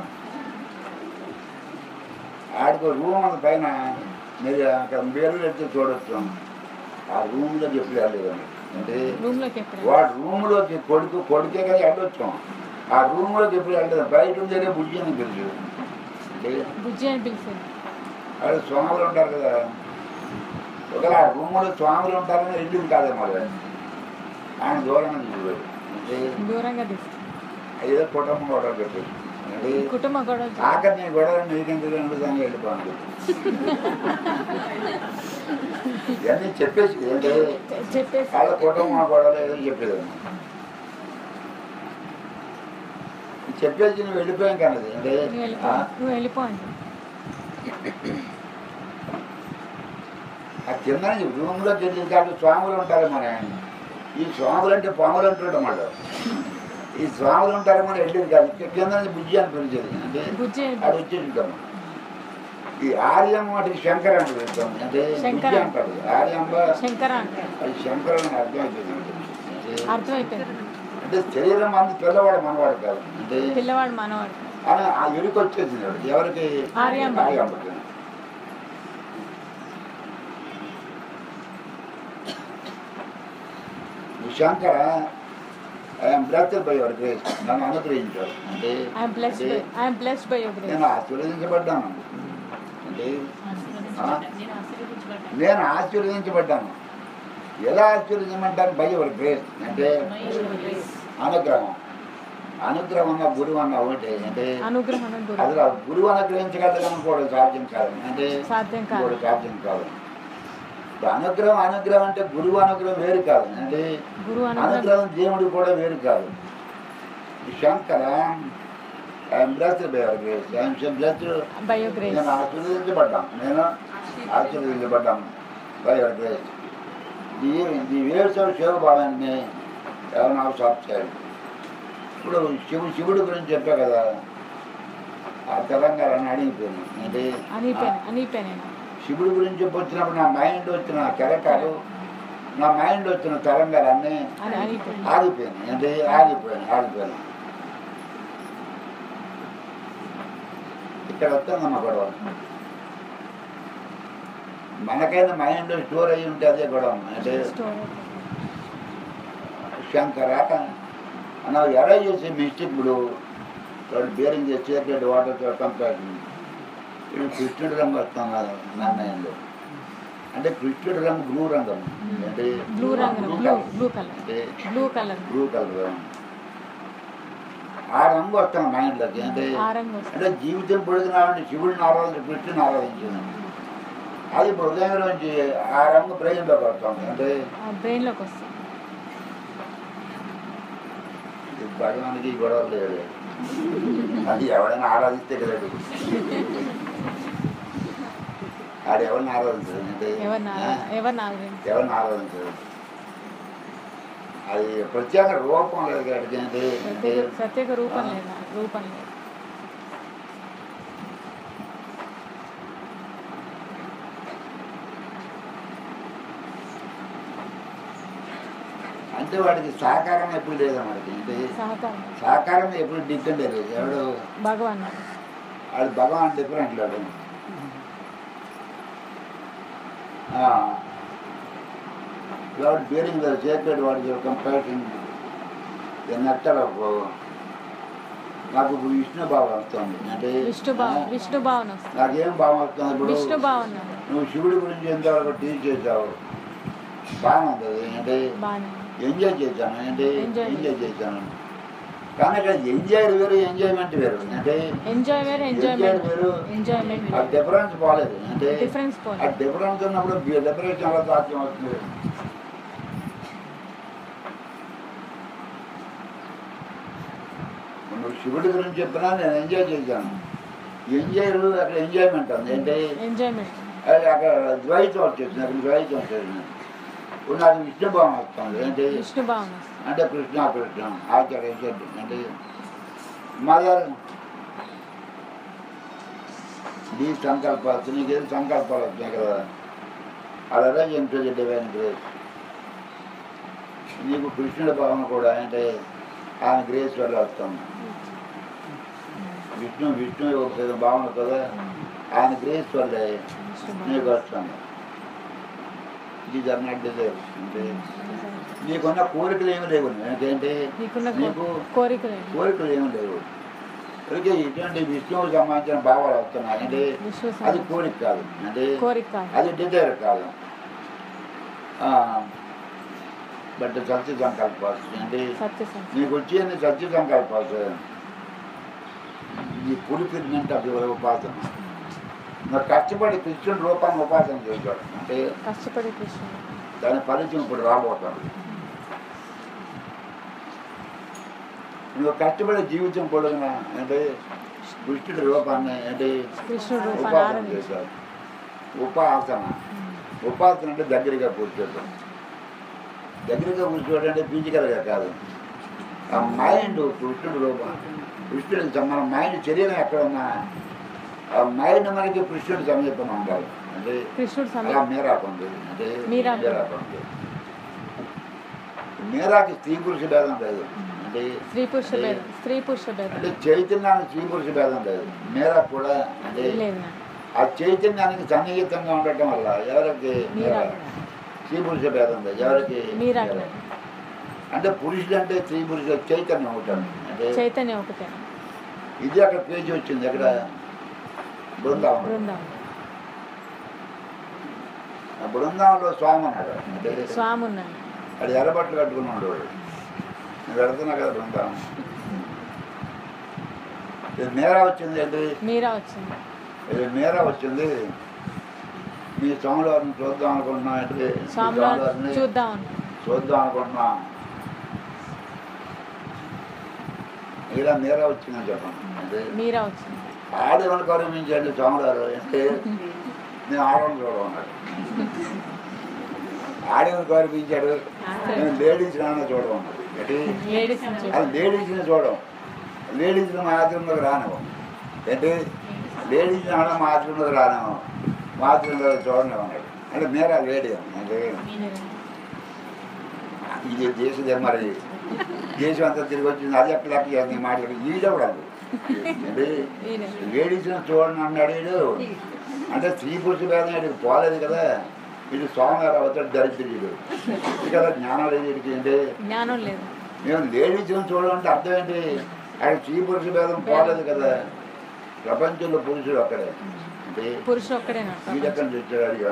ఆడికి రూమ్ ఉంది పైన మీరు అక్కడ పేర్లు ఎత్తి చూడొచ్చు ఆ రూమ్లో చెప్పి వెళ్ళలేదు అంటే రూమ్ లోకి ఎప్పుడు వాడు రూమ్లోకి కొడుకు కొడుకే కదా వెళ్ళొచ్చాం ఆ రూమ్లోకి ఎప్పుడు వెళ్ళలేదు బయట ఉండే బుజ్జి అని పిలిచి అంటే బుజ్జి అని పిలిచేది వాళ్ళు స్వాములు ఉంటారు కదా ఒకవేళ ఆ రూమ్లో స్వాములు ఉంటారని వెళ్ళింది కాదే మరి ఆయన దూరంగా తీసుకుపోయాడు అంటే దూరంగా తీసుకు ఏదో కుటుంబం గొడవ పెట్టాడు అంటే కుటుంబం కూడా వచ్చి- ఆఖరి నీ గొడవ నీకెందుకు ఎందుకు వెళ్ళిపోను ఇవన్నీ చెప్పేసి ఏంటి చె- చెప్పేసి వాళ్ళ కుటుంబం గొడవలు ఏదో చెప్పేదాన్ని చెప్పేసి నువ్వు వెళ్ళిపోయాం కన్నది అంటే నువ్వు వెళ్ళిపో ఆ? నువ్వు వెళ్ళిపోండి ఆ కింద నుంచి రూమ్లోకి వెళ్ళి కాదు స్వాములు ఉంటారు మన ఈ స్వాములు అంటే పాములు అంటుంటాం మాట ఈ స్వాములు ఉంటారు మన వెళ్ళేది కాదు ఇక్కడ కింద నుంచి బుజ్జి అని పిలిచేది అంటే బుజ్జి అని అది వచ్చేసింటాం ఈ ఆర్యం వాటికి శంకర అని పిలుస్తాం అంటే శంకర. బుజ్జి అంటారు ఆర్యంబ శంకర అంటే అది శంకర అని అర్థమైపోయింది అంటే అర్థమైపోయింది అంటే శరీరం అంత పిల్లవాడు మనవాడు కాదు అంటే పిల్లవాడు మనవాడు అని ఆ ఎరుకు వచ్చేసింది వాడికి. ఎవరికి ఆర్యాంబ. ఆర్యాంబకి. ఈ Shankara I'm blessed by your grace నన్ను అనుగ్రహించాడు అంటే ఐఎమ్ బ్లెస్డ్ అంటే by I'm blessed by your grace నేను ఆశీర్వదించబడ్డాను అంటే ఆ? నేను ఆశీర్వదించబడ్డాను నేను ఆశీర్వదించబడ్డాను ఎలా ఆశీర్వదించమంటాను బై యువర్ గ్రేస్ అంటే అనుగ్రహం అనుగ్రహం అన్న గురువు అన్న ఒకటి అంటే అనుగ్రహం గురు అది రా- గురువు అనుగ్రహించగలగడం కూడా సాధ్యం కాదు అంటే సాధ్యం కాదు కూడా సాధ్యం కాదు ఇప్పుడు అనుగ్రహం అనుగ్రహం అంటే గురువు అనుగ్రహం వేరు కాదు అంటే గురువు అనుగ్రహం అనుగ్రహం దేవుడు కూడా వేరు కాదు ఈ Shankara I'm blessed by your grace I'm blessed by your grace నేను ఆశీర్వదించబడ్డాను నేను ఆశీర్వదించబడ్డాను by your grace the the verse of శివభావాన్ని ఎవరు నాకు సాఫ్ చేయాలి ఇప్పుడు శివు శివుడి గురించి చెప్పా కదా ఆ తెలంగాణ అడిగిపోయింది అంటే అనిపోయాను అనిపోయాను శివుడి గురించి చెప్పి వచ్చినప్పుడు నా మైండ్ వచ్చిన కెరటాలు నా మైండ్ వచ్చిన తెలంగాణ అన్నీ అని అనిపోయాను ఆగిపోయింది అంటే ఆగిపోయాను ఆగిపోయాను ఇక్కడ వస్తుందమ్మ గొడవ మనకైనా మైండ్ స్టోర్ అయ్యి ఉంటే అదే గొడవ అంటే స్టోర్ శంకర అన్న ఎరా చేసే మిస్టేక్ ఇప్పుడు వాడు బేరింగ్ చేసి సీక్రెట్ వాటర్తో కంపేర్ ఇప్పుడు కృష్ణుడి రంగు వస్తున్నారు నిర్ణయంలో అంటే కృష్ణుడి రంగు బ్లూ రంగం అంటే బ్లూ రంగు బ్లూ బ్లూ కలర్ అంటే బ్లూ కలర్ బ్లూ కలర్ ఆ రంగు వస్తాం మైండ్లోకి అంటే ఆ రంగు వస్తుంది అంటే జీవితం పొడిగినామని శివుడిని ఆరాధన కృష్ణుని ఆరాధించింది అది ఇప్పుడు హృదయంలోంచి ఆ రంగు బ్రెయిన్లోకి వస్తుంది అంటే బ్రెయిన్ లోకి వస్తుంది ఈ భగవానికి ఈ గొడవ లేదు అది ఎవరైనా ఆరాధిస్తే కలడు ఆడు ఎవరిని ఆరాధించదు అంటే ఎవరిని ఆ? ఆరా- ఎవరిని ఆరాధించ ఎవరిని ఆరాధించదు అది ప్రత్యేక రూపం లేదు కాబట్టి అంటే అంటే ప్రత్యేక ప్రత్యేక రూపం లేదు రూపం లేదు అంటే వాడికి సహకారం ఎప్పుడు లేదు వాడికి అంటే సహకారం సహకారం ఎప్పుడు డిఫరెంట్ లేదు ఎవడు భగవాన్ అది భగవాన్ డిఫరెంట్ లేడు వాడు బేరింగ్ సీక్రెట్ వాడికి కంపారిజన్ ఎన్నెక్కడ నాకు ఇప్పుడు విష్ణు భావం వస్తుంది అంటే విష్ణు భావన విష్ణు భావన వస్తుంది నాకేం భావం వస్తుంది ఇప్పుడు విష్ణు భావన నువ్వు శివుడి గురించి ఎంతవరకు టీచ్ చేసావు బాగుంది అంటే బాగానే ఎంజాయ్ చేశాను అంటే Enjoy. ఎంజాయ్ చేశాను కానీ ఇక్కడ ఎంజాయ్ వేరు ఎంజాయ్మెంట్ వేరు అంటే ఎంజాయ్ వేరు Enjoy ఎంజాయ్మెంట్ వేరు. ఎంజాయ్మెంట్ ఆ డిఫరెన్స్ పోలేదు అంటే డిఫరెన్స్ ఆ పోలేదు డిఫరెన్స్ ఉన్నప్పుడు లిబరేషన్ అలా సాధ్యం అవుతుంది నువ్వు శివుడి గురించి చెప్పినా నేను ఎంజాయ్ చేశాను ఎంజాయ్ అక్కడ ఎంజాయ్మెంట్ ఉంది అంటే ఎంజాయ్మెంట్ అది అక్కడ ద్వైతం వచ్చేసింది అక్కడ ద్వైతం వచ్చేసింది ఇప్పుడు నాకు విష్ణుభావం వస్తుంది ఏంటి విష్ణు భావన వస్తుంది అంటే కృష్ణ కృష్ణ ఆచార్య చెట్టు అంటే మదర్ నీ సంకల్పాలు నీకేం సంకల్పాలు వచ్చినాయి కదా అలాగే ఎంతో డివైన్ గ్రేస్ నీకు కృష్ణుడి భావన కూడా అంటే ఆయన గ్రేస్ వల్ల వస్తుంది విష్ణు విష్ణు ఒక భావన కదా ఆయన గ్రేస్ వల్లే విష్ణు నీకు భావన వస్తుంది ఇది అన్నట్టు డిజైర్ అంటే నీకున్న కోరికలు ఏమి లేవు నీకేంటి నీకున్న కో- నీకు కోరికలు కోరికలు ఏమి లేవు అందుకే ఇటువంటి విష్ణువుకి సంబంధించిన భావాలు వస్తున్నాయి అంటే విష్ణు అది సం- కోరిక కాదు అంటే కోరిక కాదు. అది డిజైర్ కాదు ఆ, బట్ సత్య సంకల్పాలు అంటే సత్య సం- నీకు వచ్చే సత్య సంకల్పాలు ఈ పులిపిరినంటే అది ఒక ఉపాసన నువ్వు కష్టపడి కృష్ణుడి రూపాన్ని ఉపాసన చేశాడు అంటే కష్టపడి కృష్ణుడు దాని ఫలితం ఇప్పుడు రాబోతాడు నువ్వు కష్టపడే జీవితం పొడుగున అంటే కృష్ణుడి రూపాన్ని అంటే కృష్ణుడు రూపాన్ని ఉపాసన ఆరాధించు చేశాడు ఉపాసన ఉపాసన అంటే దగ్గరగా కూర్చోటం దగ్గరగా కూర్చోవడం అంటే ఫిజికల్గా కాదు ఆ మైండ్ కృష్ణుడి రూపం కృష్ణుడికి మన మైండ్ శరీరం ఎక్కడ ఉన్నా ఆ మైండ్ మనకి కృష్ణుడి సమీపం ఉండాలి అంటే కృష్ణుడు అలా సమయం మీరాకు ఉంది అంటే మీరాకు. మీరాకు ఉంది మీరాకి స్త్రీ పురుష భేదం లేదు అంటే స్త్రీ పురుష భేదం స్త్రీ పురుష భేదం అంటే చైతన్యానికి స్త్రీ పురుష భేదం లేదు మీరాకు కూడా అంటే లేదు నాన్న. ఆ చైతన్యానికి సన్నిహితంగా ఉండటం వల్ల ఎవరికి మీరా స్త్రీ పురుష భేదం లేదు ఎవరికి మీరా మీరా. అంటే పురుషుడు అంటే స్త్రీ పురుషుడు చైతన్యం ఉంటుంది అంటే చైతన్యం ఒకటే ఇది అక్కడ పేజీ వచ్చింది అక్కడ బృందావనం బృందావనం ఆ బృందావనంలో స్వామి అన్నాడు అంటే స్వామి ఉన్నాడు అది ఎర్రబట్టలు కట్టుకుని ఉండేవాడు నేను వెళ్తున్నా కదా బృందావనం ఇది మేరా వచ్చింది ఏంటి మీరా వచ్చింది ఇది మేరా వచ్చింది మీ స్వామివారిని చూద్దాం అనుకుంటున్నా అంటే మీ స్వామిలో స్వామివారిని చూద్దాం అన్న. చూద్దాం అనుకుంటున్నా ఇలా మీరా వచ్చిందని చెప్పండి అంటే మీరా వచ్చింది ఆడవాళ్ళని గౌరవించండి స్వామివారు అంటే నేను ఆడవాళ్ళని చూడమన్నాడు ఆడవాళ్ళని గౌరవించాడు నేను లేడీస్ నాన్న చూడమన్నాడు అంటే లేడీస్ అది లేడీస్ని చూడం లేడీస్ని మా ఆశ్రమంలోకి రానివ్వం ఏంటి లేడీస్ని ఆడ మా ఆశ్రమంలోకి రానివ్వం మా ఆశ్రమంలో చూడనివ్వం అన్నాడు అంటే మీరా లేడీ అంటే ఇది దేశదే మరి దేశం అంతా తిరిగి వచ్చింది అది ఎక్కడ లెక్క చేస్తుంది మాట్లాడి ఈడవడాలి ఏంటి లేడీస్ని చూడండి అన్నాడు వీడు అంటే స్త్రీ పురుష భేదం వీడికి పోలేదు కదా వీడు సోమవారం అవుతాడు దరిద్రుడు ఇది కదా జ్ఞానం లేదు వీడికి ఏంటి జ్ఞానం లేదు మేము లేడీస్ని చూడాలంటే అర్థం ఏంటి ఆయన స్త్రీ పురుష భేదం పోలేదు కదా ప్రపంచంలో పురుషుడు అక్కడే అంటే పురుషుడు ఒక్కడేనా వీడెక్కడి నుంచి వచ్చాడు అడిగా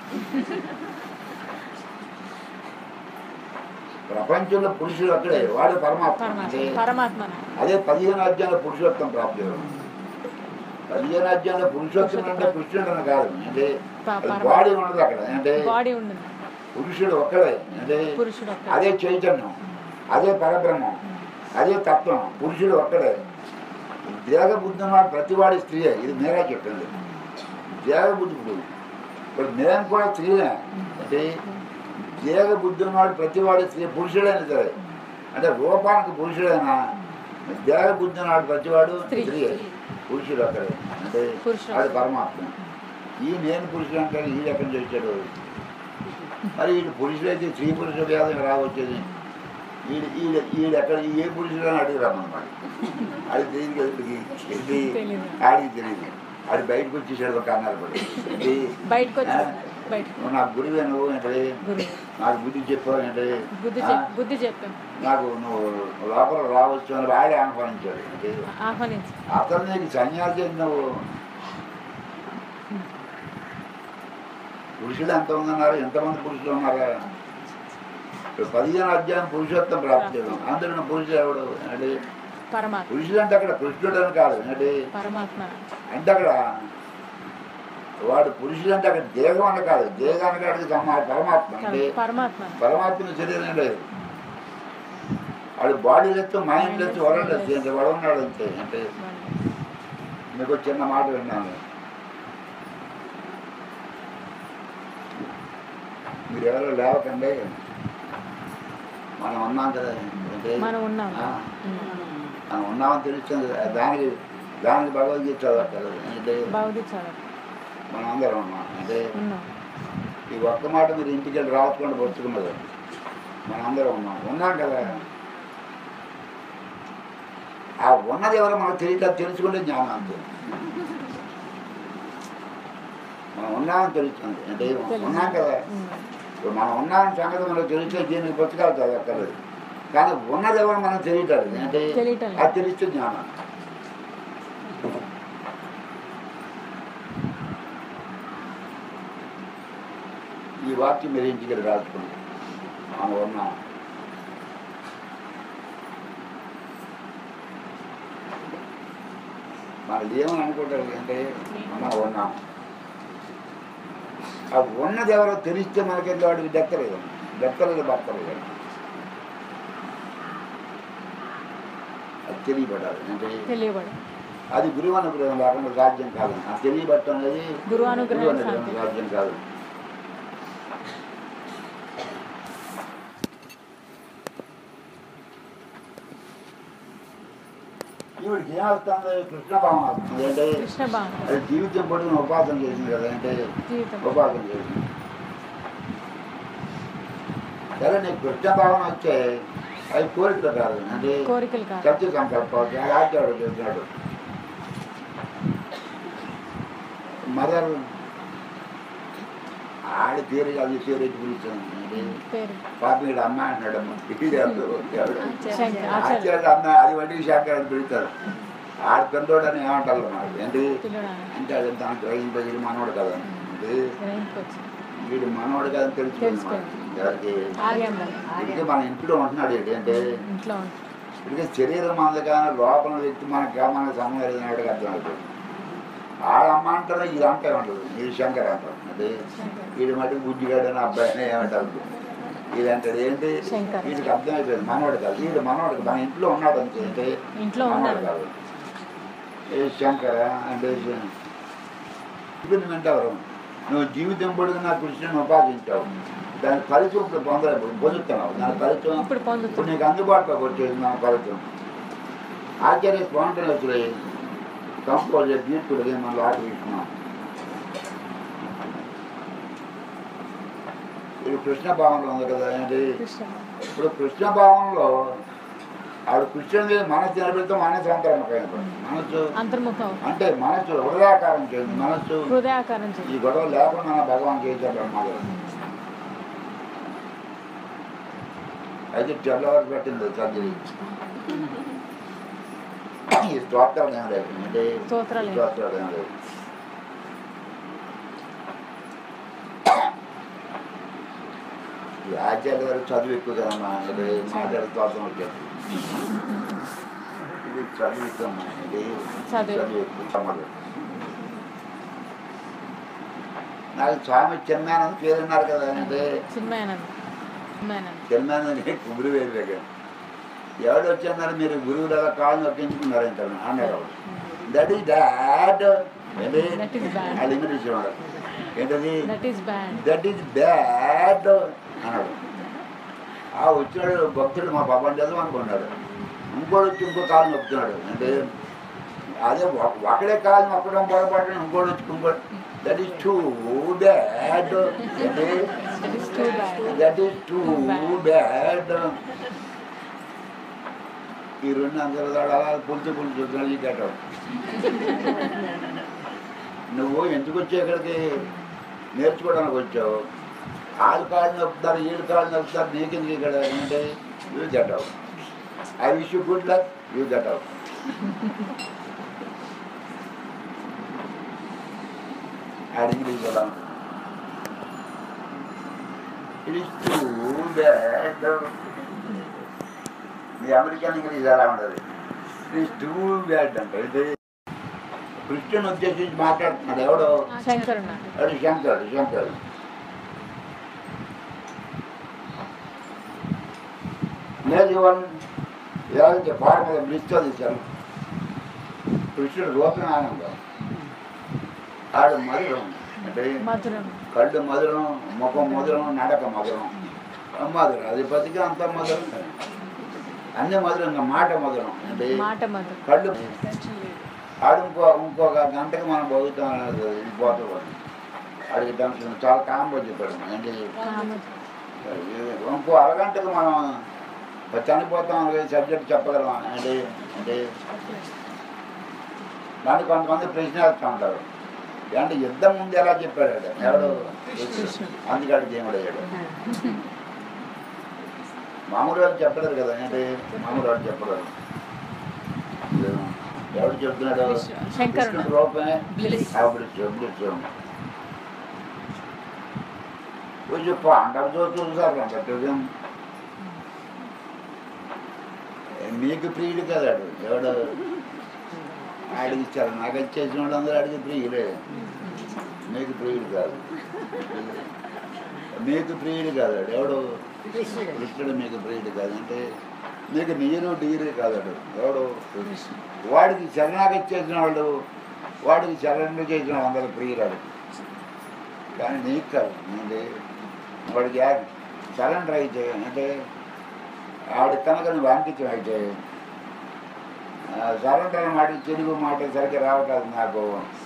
ప్రపంచంలో పురుషుడు అక్కడే వాడు పరమాత్మ అంటే పరమాత్మ పరమాత్మ అదే పదిహేను అధ్యాయంలో పురుషోత్తం ప్రాప్తి పదిహేను అధ్యాయంలో పురుషోత్తం అంటే కృష్ణుడు అని కాదు అంటే ప- అది పరమ- బాడీ ఉండదు అక్కడ అంటే బాడీ ఉండదు పురుషుడు ఒక్కడే అంటే పురుషుడు ఒక్కడే అదే చైతన్యం అదే పరబ్రహ్మం అదే తత్వం పురుషుడు ఒక్కడే దేహ బుద్ధి ఉన్న ప్రతివాడి స్త్రీయే ఇది మీరా చెప్పింది దేహ బుద్ధి ఇప్పుడు ఇప్పుడు నేను కూడా స్త్రీనే అంటే దేహ బుద్ధి ఉన్నవాడు ప్రతివాడి స్త్రీ పురుషుడైనా సరే అంటే రూపానికి పురుషుడైనా దేహ బుద్ధి ఉన్నవాడు ప్రతివాడు స్త్రీ. స్త్రీయే పురుషుడు అక్కడే అంటే పురుషుడు. అది పరమాత్మ ఈ నేను పురుషుడు అంటే ఈ ఎక్కడి నుంచి వచ్చాడు మరి వీడు పురుషుడైతే స్త్రీ పురుష భేదం రావచ్చేది వీడు ఈడ ఈడు ఎక్కడ ఏ పురుషుడు అని అడిగి రమ్మన్నమాట అది తెలియదు కదా ఇప్పటికి ఏంటి తెలీదు. ఆడికి తెలియదు అది బయటకు వచ్చేసాడు ఒక అన్నారు పడి ఏంటి? బయటకు వచ్చి ఆ? బయటకు నువ్వు నాకు గురువే నువ్వు ఏంటి గురువు నాకు బుద్ధి చెప్పావు ఏంటి బుద్ధి ఆ? చెప్ బుద్ధి చెప్పాం నాకు నువ్వు లోపల రావచ్చు అని ఆడే ఆహ్వానించాడు ఏంటి? ఆహ్వానించి అతను నీకు సన్యాసి నువ్వు పురుషులు ఎంత ఉందన్నారు ఎంతమంది పురుషులు ఉన్నారా ఇప్పుడు పదిహేను అధ్యాయం పురుషోత్తం ప్రాప్తి చేయడం అందులో పురుషుడు ఎవడు అంటే పరమాత్మ పురుషుడు అంటే అక్కడ కృష్ణుడు అని కాదు అంటే పరమాత్మ అంటే అక్కడ వాడు పురుషుడు అంటే అక్కడ దేహం అని కాదు దేహానికి అడిగి పరమాత్మ అంటే పరమాత్మ పరమాత్మ శరీరం లేదు వాడు body less mind less world less అంటే వాడు ఉన్నాడు అంతే అంటే మీకు ఒక చిన్న మాట విన్నాను మీరు ఎవరో లేవకండి మనం ఉన్నాం కదా ఏంటి? మనం ఉన్నాం ఆ, ఉమ్. మనం ఉన్నామని తెలుస్తుంది దానికి దానికి భగవద్గీత చదవట్లేదు అంటే భగవద్గీత చదవ మనం అందరం ఉన్నాం అంటే ఉన్నాం ఈ ఒక్క మాట మీరు ఇంటికి వెళ్ళి రాసుకొని పుచ్చుకున్నది మనం అందరం ఉన్నాం ఉన్నాం కదా ఆ ఉన్నది ఎవరో మనకు తెలియదు తెలుసుకుంటే జ్ఞానం అంతే మనం ఉన్నామని తెలుస్తుంది అంటే ఉన్నాం కదా ఉమ్. ఇప్పుడు మనం ఉన్నామని సంగతి మనకు తెలిస్తే దీనికి పుస్తకాలు చదవక్కర్లేదు కానీ ఉన్నది ఎవరో మనకు తెలియటలేదు అంటే తెలియటం లేదు. అది తెలిస్తే జ్ఞానం ఈ వాక్యం మీరు ఇంటికి వెళ్ళి రాసుకోండి మనం ఉన్నాం మనది ఏమని అనుకుంటారు అంటే మనం ఉన్నాం ఆ ఉన్నది ఎవరో తెలిస్తే మనకి వాడికి దక్కలేదు దక్కలేదు బక్కలేదు అది తెలియబడాలి అంటే తెలియబడి అది గురువు అనుగ్రహం లేకుండా సాధ్యం కాదు అది తెలియబట్టం అనేది గురువు అనుగ్రహం గురువు అనుగ్రహం సాధ్యం. సాధ్యం కాదు ఈవిడికి ఏమవుతుంది కృష్ణ భావం వస్తుంది అంటే కృష్ణ భావన అది జీవితం పొడుగున ఉపాసన చేసింది కదా అంటే జీవితం ఉపాసన చేసింది సరే నీకు కృష్ణ భావన వచ్చే అది కోరిక కాదు అంటే కోరికలు కాదు సత్య సంకల్పం ఆచార్యుడు చేసినాడు మదర్ ఆడ పేరు అది పేరు ఎట్టి పిలుస్తాను అంటే పేరు పాపం ఇక్కడ అమ్మ అంటున్నాడు అమ్మ ఇది ఎవరు? ఎవరు? శంకర్ ఆచార్య ఆచార్యుడు అమ్మ అది వడ్డీ శాఖ అని పిలుస్తాడు ఆడ పిల్లోడు అని ఏమంటారు నాకు ఏంటి పిల్లడా అంటే అది దాని గ్రహింపగిరి మనోడు కదా అంటే గ్రహించుకోవచ్చు వీడు మనోడు కదా అని తెలుసుకుంది తెలుసుకోండి. ఎవరికి ఆర్యం ఇదిగే మన ఇంట్లో ఉంటున్నాడు ఏంటంటే ఇంట్లో ఉంటుంది ఇదిగే శరీరం మనది కానీ లోపల వ్యక్తి మనకి మనకు సంబంధించినట్టుగా అర్థమవుతుంది ఆడమ్మ అంటారు ఇది అంటే ఉంటుంది ఇది శంకర్ అంటారు అంటే వీడి మటుకు బుద్ధిగాడు అని అబ్బాయిని ఏమంటారు ఇది అంటాడు ఏంటి శంకర్. వీడికి అర్థమైపోయింది మనవాడు కాదు వీడు మనవాడు మన ఇంట్లో ఉన్నాడు అంతే అంటే ఇంట్లో మనవాడు ఉన్నాడు కాదు ఏ శంకర అంటే ఇప్పుడు వింటావు నువ్వు జీవితం పొడుగు నా కృష్ణుని ఉపాసించావు దాని ఫలితం ఇప్పుడు పొందలే పొందుతున్నావు దాని ఫలితం ఇప్పుడు ఇప్పుడు పొందుతుంది నీకు అందుబాటులోకి వచ్చేది నా ఫలితం ఆచార్య స్పాంటనస్లీ కంపోజ్ బ్యూటిఫుల్ గా మనం ఆట ఇస్తున్నాం ఇది కృష్ణ భావంలో ఉంది కదా ఏంటి కృష్ణ ఇప్పుడు కృష్ణ భావంలో ఆవిడ కృష్ణుని మీద మనసు నిలబెడితే మనసు అంతర్ముఖం మనసు అంతర్ముఖం అంటే మనసు హృదయాకారం చేయండి మనసు హృదయాకారం చేయి ఈ గొడవ లేకుండా నా భగవాన్ చేశాడు అన్నమాట అయితే తెల్లవారు పెట్టింది సర్జరీ ఈ స్తోత్రాలు ఏం లేదు అంటే స్తోత్రాలు ఏం- స్తోత్రాలు ఏం లేదు ఈ ఆచార్య గారు చదువు ఎక్కువ కదమ్మా అంటే మాట్లాడే స్తోత్రం వచ్చారు ఇది చదువు ఎక్కువ అమ్మా. ఇది చదువు. చదువు ఎక్కువ సమాధానం నాకు స్వామి చిన్నానని పేరున్నారు కదా అంటే చిన్మయానంద చిన్మయానంద చిన్నానని గురువు వేరు దగ్గర ఎవడు వచ్చన్నారు మీరు గురువు లేదా కాళ్ళు నొక్కించుకున్నారు ఇంకా అన్నాడు వాడు. దట్ ఈస్ బ్యాడ్ ఏంటి That is bad. అది ఇంగ్లీష్ వాడు ఏంటది that is bad that is bad అన్నాడు ఆ వచ్చినాడు భక్తుడు మా పాపం చదువు అనుకున్నాడు ఇంకోటి వచ్చి ఇంకో కాలు నొక్కుతున్నాడు అంటే అదే ఒక- ఒకడే కాలు నొక్కడం పొరపాటు ఇంకోటి వచ్చి ఇంకోటి దట్ ఈస్ టూ బ్యాడ్ అంటే that is too bad that is too bad ఈ రెండు అందరూ అలా పులుచు పులుచు చూస్తున్నాడు ఈ గెటప్ నువ్వు ఎందుకు వచ్చావు ఇక్కడికి నేర్చుకోవడానికి వచ్చావు ఆళ్ళు కాళ్ళు నొప్పుతారు వీళ్ళు కాళ్ళు నొప్పుతారు నీకెందుకు ఇక్కడ అంటే you get out I wish you good luck you get out అది ఇంగ్లీష్ కూడా ఇట్ ఈస్ టూ బ్యాడ్ మీ అమెరికన్ ఇంగ్లీష్ ఎలా ఉండదు ఇట్ ఈస్ టూ బ్యాడ్ అంటే ఇది క్రిస్టియన్ ఉద్దేశించి మాట్లాడుతున్నాడు ఎవడో శంకరుడు అది శంకర్ శంకర్ లేదు ఇవన్ ఏదైతే ఫార్మల్ బ్లిస్తో తీశారు కృష్ణుడు రూపనానంద ఆడు మధురం అంటే మధురం కళ్ళు మధురం ముఖం మధురం నడక మధురం మధురం అది బతికి అంత మధురం అన్ని మధురం ఇంకా మాట మధురం అంటే మాట మధు కళ్ళు టెన్షన్ లేదు ఆడు ఇంకో ఇంకొక గంటకి మనం బతుకుతాం అనేది ఇది పోతుంది ఆడికి టెన్షన్ చాలా కాంబో చెప్పాడు ఏంటి కామ- ఇంకో అరగంటకు మనం చనిపోతాం సబ్జెక్ట్ చెప్పగలం అంటే అంటే దాన్ని కొంతమంది ప్రశ్న వేస్తూ ఉంటారు అంటే యుద్ధం ముందు ఎలా చెప్పాడు ఆడు? ఎవడు అందుకని దేవుడు అయ్యాడు మామూలు వాళ్ళు చెప్పలేరు కదా ఏంటి మామూలు వాళ్ళు చెప్పలేరు ఎవడు చెప్తున్నాడు శంకరుడు. కృష్ణుడి రూపమే Bliss. అభివృద్ధి కొంచెం పాండవ చోటు సార్ పెట్టడం మీకు ప్రియుడు కదాడు ఎవడు ఆడికి ఇచ్చారు నాకు ఇచ్చేసిన వాళ్ళందరూ ఆడికి ప్రియులే మీకు ప్రియుడు కాదు మీకు ప్రియుడు కాదాడు ఎవడు కృష్ణుడు మీకు ప్రియుడు కాదు అంటే మీకు నీరు డీరు కాదాడు ఎవడు వాడికి శరణాగతి చేసిన వాళ్ళు వాడికి శరణు చేసిన అందరు ప్రియురాడు కానీ నీకు కాదు అంటే వాడికి యా- సరెండర్ అయితే అంటే ఆడి కనుక నువ్వు అంకితం అయితే సరెండర్ మాట తెలుగు మాట సరిగ్గా రావట్లేదు నాకు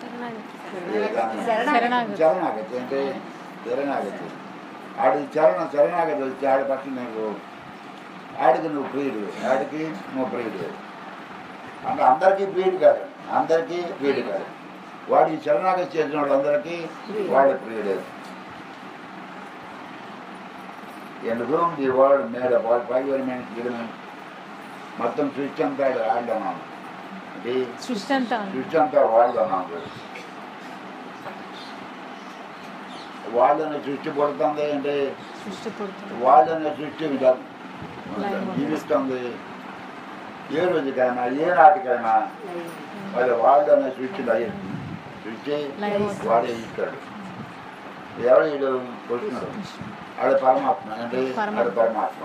శరణాగతి. శరణాగతి అంటే శరణాగతి ఆడి చరణ శరణాగతి వచ్చి ఆడి పట్ల నీకు ఆడికి నువ్వు ప్రియుడు ఆడికి నువ్వు ప్రియుడు అంటే అందరికీ ప్రియుడు కాదు అందరికీ ప్రియుడు కాదు వాడి శరణాగతి చేసిన వాళ్ళందరికీ వాడి ప్రియుడే In whom the world made up all five elements given మొత్తం సృష్టి అంతా ఆడన్నాను ఇది సృష్టి అంతా ఉంది. సృష్టి అంతా వాడుతున్నాను వాళ్ళని సృష్టి పుడుతుంది అంటే సృష్టి పుడుతుంది వాళ్ళని సృష్టి విధం జీవిస్తుంది ఏ రోజుకైనా ఏ నాటికైనా మరి వాళ్ళని సృష్టి లయ సృష్టి లయం. వాడే ఇస్తాడు ఎవడు వీడు కృష్ణుడు ఆడు పరమాత్మ అంటే పరమాత్మ. ఆడు పరమాత్మ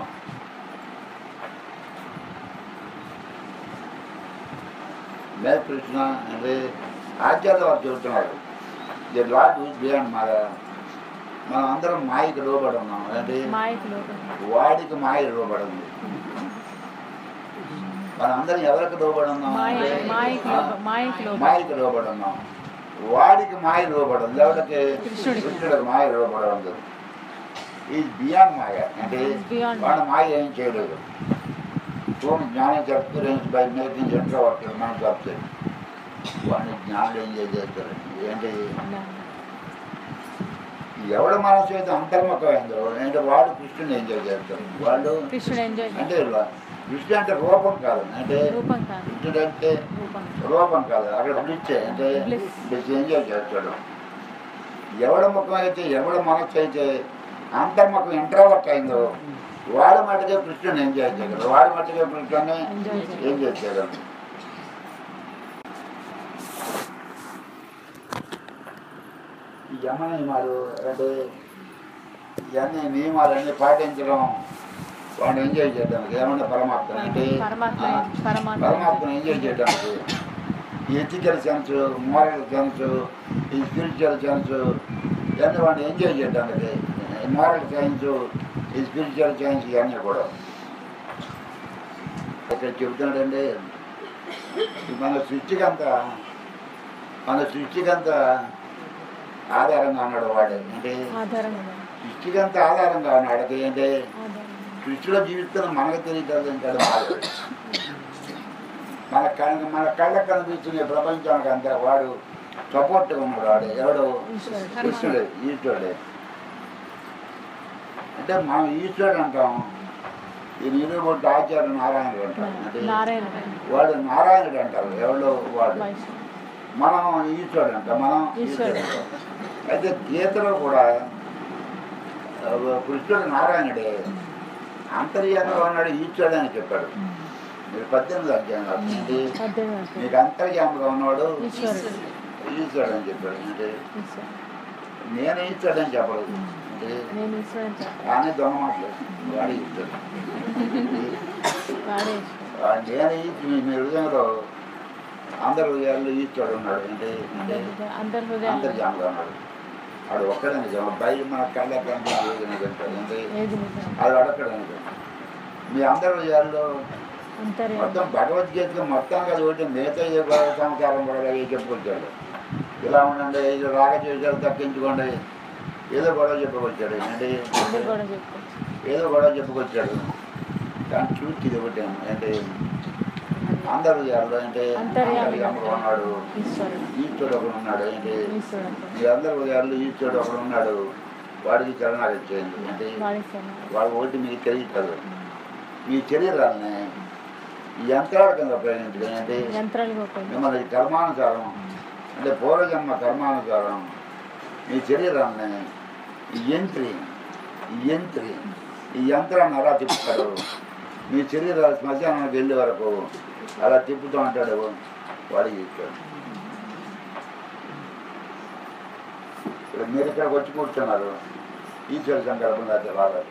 మే కృష్ణ అంటే ఆచార్య వారు చెబుతున్నారు ది లాడ్ బియాండ్ మా మనం అందరం మాయకి లోబడి ఉన్నాం అంటే మాయకు లోపల వాడికి మాయ లోబడి ఉంది మనం అందరం ఎవరికి లోబడి ఉన్నాం మాయ అంటే, మాయకు ఆ, లోపల మాయకు లోపల మాయకి లోబడి ఉన్నాం వాడికి మాయ లోబడి ఉంది ఎవరికి కృష్ణుడికి. కృష్ణుడికి మాయ లోబడి ఉంది ఈ బియాండ్ మాయ అంటే It's beyond వాడు మాయ ఏం చేయలేదు ఫోన్ జ్ఞానం చెప్తారు బై మేకింగ్ సెంటర్ వర్క్ మనం చెప్తారు వాడిని జ్ఞానం ఏం చేస్తారు ఏంటి ఎవడు మనసు అయితే అంతర్ముఖమైందో అంటే వాడు కృష్ణుని ఎంజాయ్ చేస్తారు వాళ్ళు కృష్ణుడు ఎంజాయ్ అంటే కృష్ణుడు అంటే రూపం కాదు అంటే రూపం కాదు కృష్ణుడు అంటే రూపం రూపం కాదు అక్కడ బ్లిచ్ అంటే Bliss. బ్లిచ్ ఎంజాయ్ చేస్తాడు ఎవడ ముఖం అయితే ఎవడ మనసు అయితే అంతర్ముఖం ఇంట్రావర్ట్ అయిందో వాడి మట్టుగా కృష్ణుని ఎంజాయ్ చేయగలరు వాడి మట్టుగా కృష్ణుని ఎంజాయ్ చేయగలరు. ఎంజాయ్ చేయగలరు ఈ యమ నియమాలు అంటే ఇవన్నీ నియమాలన్నీ పాటించడం వాడిని ఎంజాయ్ చేయడానికి ఏమన్నా పరమాత్మ అంటే పరమాత్మ ఆ, పరమాత్మ పరమాత్మను ఎంజాయ్ చేయడానికి ఈ ఎథికల్ సెన్స్ మోరల్ సెన్స్ ఈ స్పిరిచువల్ సెన్స్ ఇవన్నీ వాడిని ఎంజాయ్ చేయడానికి మోరల్ సైన్స్ ఈ స్పిరిచువల్ సైన్స్ ఇవన్నీ కూడా ఇక్కడ చెబుతున్నాడండి ఈ మన సృష్టికి అంతా మన సృష్టికి అంతా ఆధారంగా ఉన్నాడు వాడు అంటే ఆధారంగా సృష్టికి అంతా ఆధారంగా ఉన్నాడు అంటే ఏంటి ఆధారంగా సృష్టిలో జీవిస్తున్న మనకు తెలియదు అంటాడు మాధవుడు మన కళ్ళ మన కళ్ళకు కనిపిస్తున్న ప్రపంచానికి అంతా వాడు సపోర్ట్గా ఉన్నాడు వాడు ఎవడు ఈశ్వరుడు. కృష్ణుడు ఈశ్వరుడే అంటే మనం ఈశ్వరుడు అంటాం ఈ నిలుబొట్టు ఆచార్య నారాయణుడు అంటాం అంటే నారాయణుడు వాడు నారాయణుడు అంటారు ఎవడు వాడు వైష్ణవుడు. మనం ఈశ్వరుడు అంటాం మనం ఈశ్వరుడు. ఈశ్వరుడు అంటాం. అయితే గీతలో కూడా ఆ, కృష్ణుడు నారాయణుడే అంతర్యాతంగా ఉన్నాడు ఈశ్వరుడు అని చెప్పాడు మీరు పద్దెనిమిది అధ్యాయం రాసింది పద్దెనిమిది మీకు అంతర్యాముగా ఉన్నవాడు ఈశ్వరుడు ఈశ్వరుడు అని చెప్పాడు అంటే ఈశ్వరుడు. నేను ఈశ్వరుడు అని చెప్పలేదు అంటే నేను ఈశ్వరుడు అని చెప్పాను. కానీ దొంగ మాటలేదు వాడు ఈశ్వరుడు వాడే ఈశ్వరుడు. వాడు నేను ఈశ్వరుడు మీ హృదయంలో అందరు హృదయాల్లో ఈశ్వరుడు ఉన్నాడు అంటే అంటే అందరి హృదయ- అందరి హృదయాలు అంతర్యాముగా ఉన్నాడు వాడు ఒక్కడే నిజం బయట మన కళ్ళ కనిపించేది నిజం కదండి ఏది నిజం అది అడగడం నిజం మీ అందరి హృదయాల్లో అంతరే మొత్తం భగవద్గీత మొత్తం కదా ఒకటి మిగతా ఏ గొడవ సంస్కారం కూడా ఏ చెప్పుకొచ్చాడు ఇలా ఉండండి ఇది రాగ చేశారు తగ్గించుకోండి ఏదో గొడవ చెప్పుకొచ్చాడు అంటే ఇది కూడా చెప్పుకోవచ్చు ఏదో గొడవ చెప్పుకొచ్చాడు కానీ చూసి ఇది ఒకటి అంటే అందరు హృదయాల్లో అంటే అంతర్యామి. అంతర్యాముడు ఉన్నాడు ఈశ్వరుడు ఈశ్వరుడు ఒకడు ఉన్నాడు అంటే ఈశ్వరుడు అంటారు. మీ అందరి హృదయాల్లో ఈశ్వరుడు ఒకడు ఉన్నాడు వాడికి చరణాలు ఇచ్చేయండి అంటే వాడి శరణం. వాడు ఒకటి మీకు తెలియదు మీ శరీరాన్ని ఈ యంత్రాల కింద ఉపయోగించడం అంటే యంత్రాలుగా ఉపయోగించి మిమ్మల్ని కర్మానుసారం అంటే పూర్వజన్మ కర్మానుసారం మీ శరీరాన్ని ఈ యంత్రి ఈ యంత్రి ఈ యంత్రాన్ని అలా తిప్పుతాడు మీ శరీర శ్మశానానికి వెళ్ళే వరకు అలా తిప్పుతూ ఉంటాడు వాడికి ఇస్తాడు ఇప్పుడు మీరు ఇక్కడికి వచ్చి కూర్చున్నారు ఈశ్వర సంకల్పం అయితే రాలేదు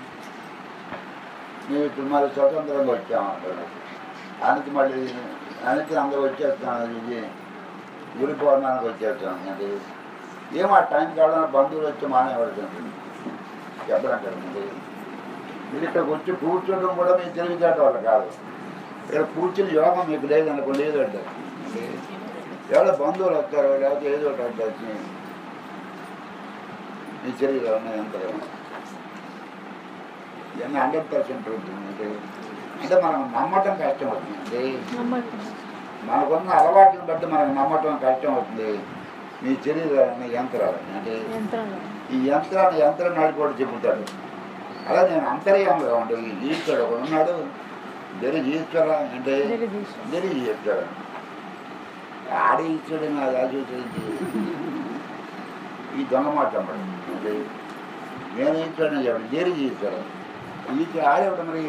మేము ఇప్పుడు మరి స్వతంత్రంగా వచ్చామంటారు ఆయనకి మళ్ళీ ఆయనకి అందరూ వచ్చేస్తాను ఇది గురి పౌర్ణానికి వచ్చేస్తాను అంటే ఏమో ఆ టైం కావాలన్నా బంధువులు వచ్చి మానే పడుతుంది చెప్పడంటారు మీరు మీరు ఇక్కడికి వచ్చి కూర్చోవడం కూడా మీకు తెలివితేట వల్ల కాదు ఇక్కడ కూర్చుని యోగం మీకు లేదనుకోండి ఏదో అంటారు అంటే ఎవరో బంధువులు వస్తారు లేకపోతే ఏదో ఒకటి అంటారు మీ శరీరం ఉన్నది ఎంత ఇవన్నీ హండ్రెడ్ పర్సెంట్ ఉంటుంది అంటే అంటే మనం నమ్మటం కష్టం అవుతుంది అంటే నమ్మకం మనకున్న అలవాట్లను బట్టి మనకు నమ్మటం కష్టం అవుతుంది మీ శరీరాన్ని యంత్రాలు అంటే యంత్రంగా ఈ యంత్రాన్ని యంత్రం నడిపోడు చెబుతాడు అలా నేను అంతర్యంగా ఉండు ఈ ఈశ్వరుడు ఒకడు ఉన్నాడు జరి ఈశ్వర అంటే తెలియదు ఈశ్వరుడు. జరి ఈశ్వర ఆడ ఈశ్వరుడు నా చూసేది ఈ దొంగ మాట అన్నాడు. అంటే నేను ఈశ్వరుని చెప్పండి జరి ఈశ్వర ఈశ్వర ఆడేవాడు మరి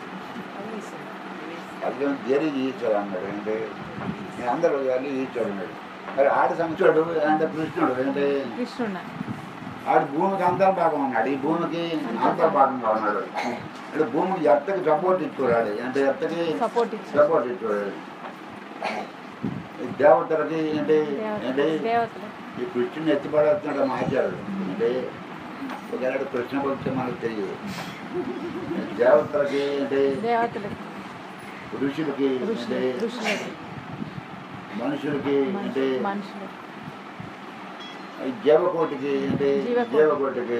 అర్థం జరి ఈశ్వరు అన్నాడు అంటే నేను అందరూ వెళ్ళి ఈశ్వరుడు ఉన్నాడు మరి ఆడ సంచుడు అంటే కృష్ణుడు అంటే కృష్ణుడు ఆడు భూమికి అంతర్భాగం ఉన్నాడు ఈ భూమికి అంతర్భాగంగా ఉన్నాడు అంటే భూమికి ఎత్తకి సపోర్ట్ ఇచ్చుకోరాడు అంటే ఎత్తకి సపోర్ట్ ఇచ్చారు సపోర్ట్ ఇచ్చుకోరాడు ఈ దేవతలకి అంటే అంటే దేవతలు దేవతలు ఈ కృష్ణుని ఎత్తిపడేస్తున్నాడు మా ఆచార్యుడు అంటే ఒకవేళ కృష్ణ భక్తి మనకు తెలియదు దేవతలకి అంటే దేవతలకి ఋషులకి అంటే ఋషులు ఋషులకి మనుషులకి అంటే మనుషులు మనుషులు ఈ జీవకోటికి అంటే జీవకోటి. జీవకోటికి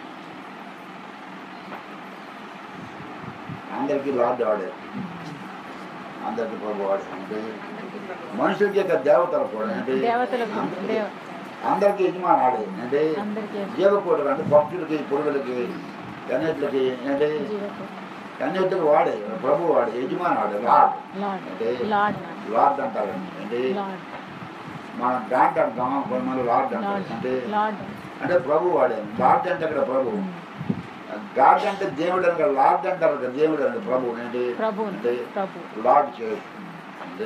అందరికీ లార్డ్ వాడే అందరికీ ప్రభు వాడే అంటే మనుషులకి ఇక దేవతలు కూడా అంటే దేవతలకు అందరికీ- దేవ అందరికీ యజమాని ఆడే అంటే అందరికీ జీవకోటి అంటే పక్షులకి పురుగులకి అన్నిటికి అంటే జీవకు అన్నిటికి వాడే ప్రభు వాడే యజమాని వాడే లార్డ్ లార్డ్ అంటే లార్డ్ లార్డ్ అంటారు అంటే లార్డ్ మనం బ్రాండ్ అంటాం కొంతమంది లార్డ్ అంటారు లార్డ్ అంటే లార్డ్ అంటే ప్రభు వాడే లార్డ్ అంటే అక్కడ ప్రభు గాడ్ అంటే దేవుడు అంటే లార్డ్ అంటారు కదా దేవుడు అంటే ప్రభు అంటే ప్రభు అంటే ప్రభు లార్డ్ చేయ అంటే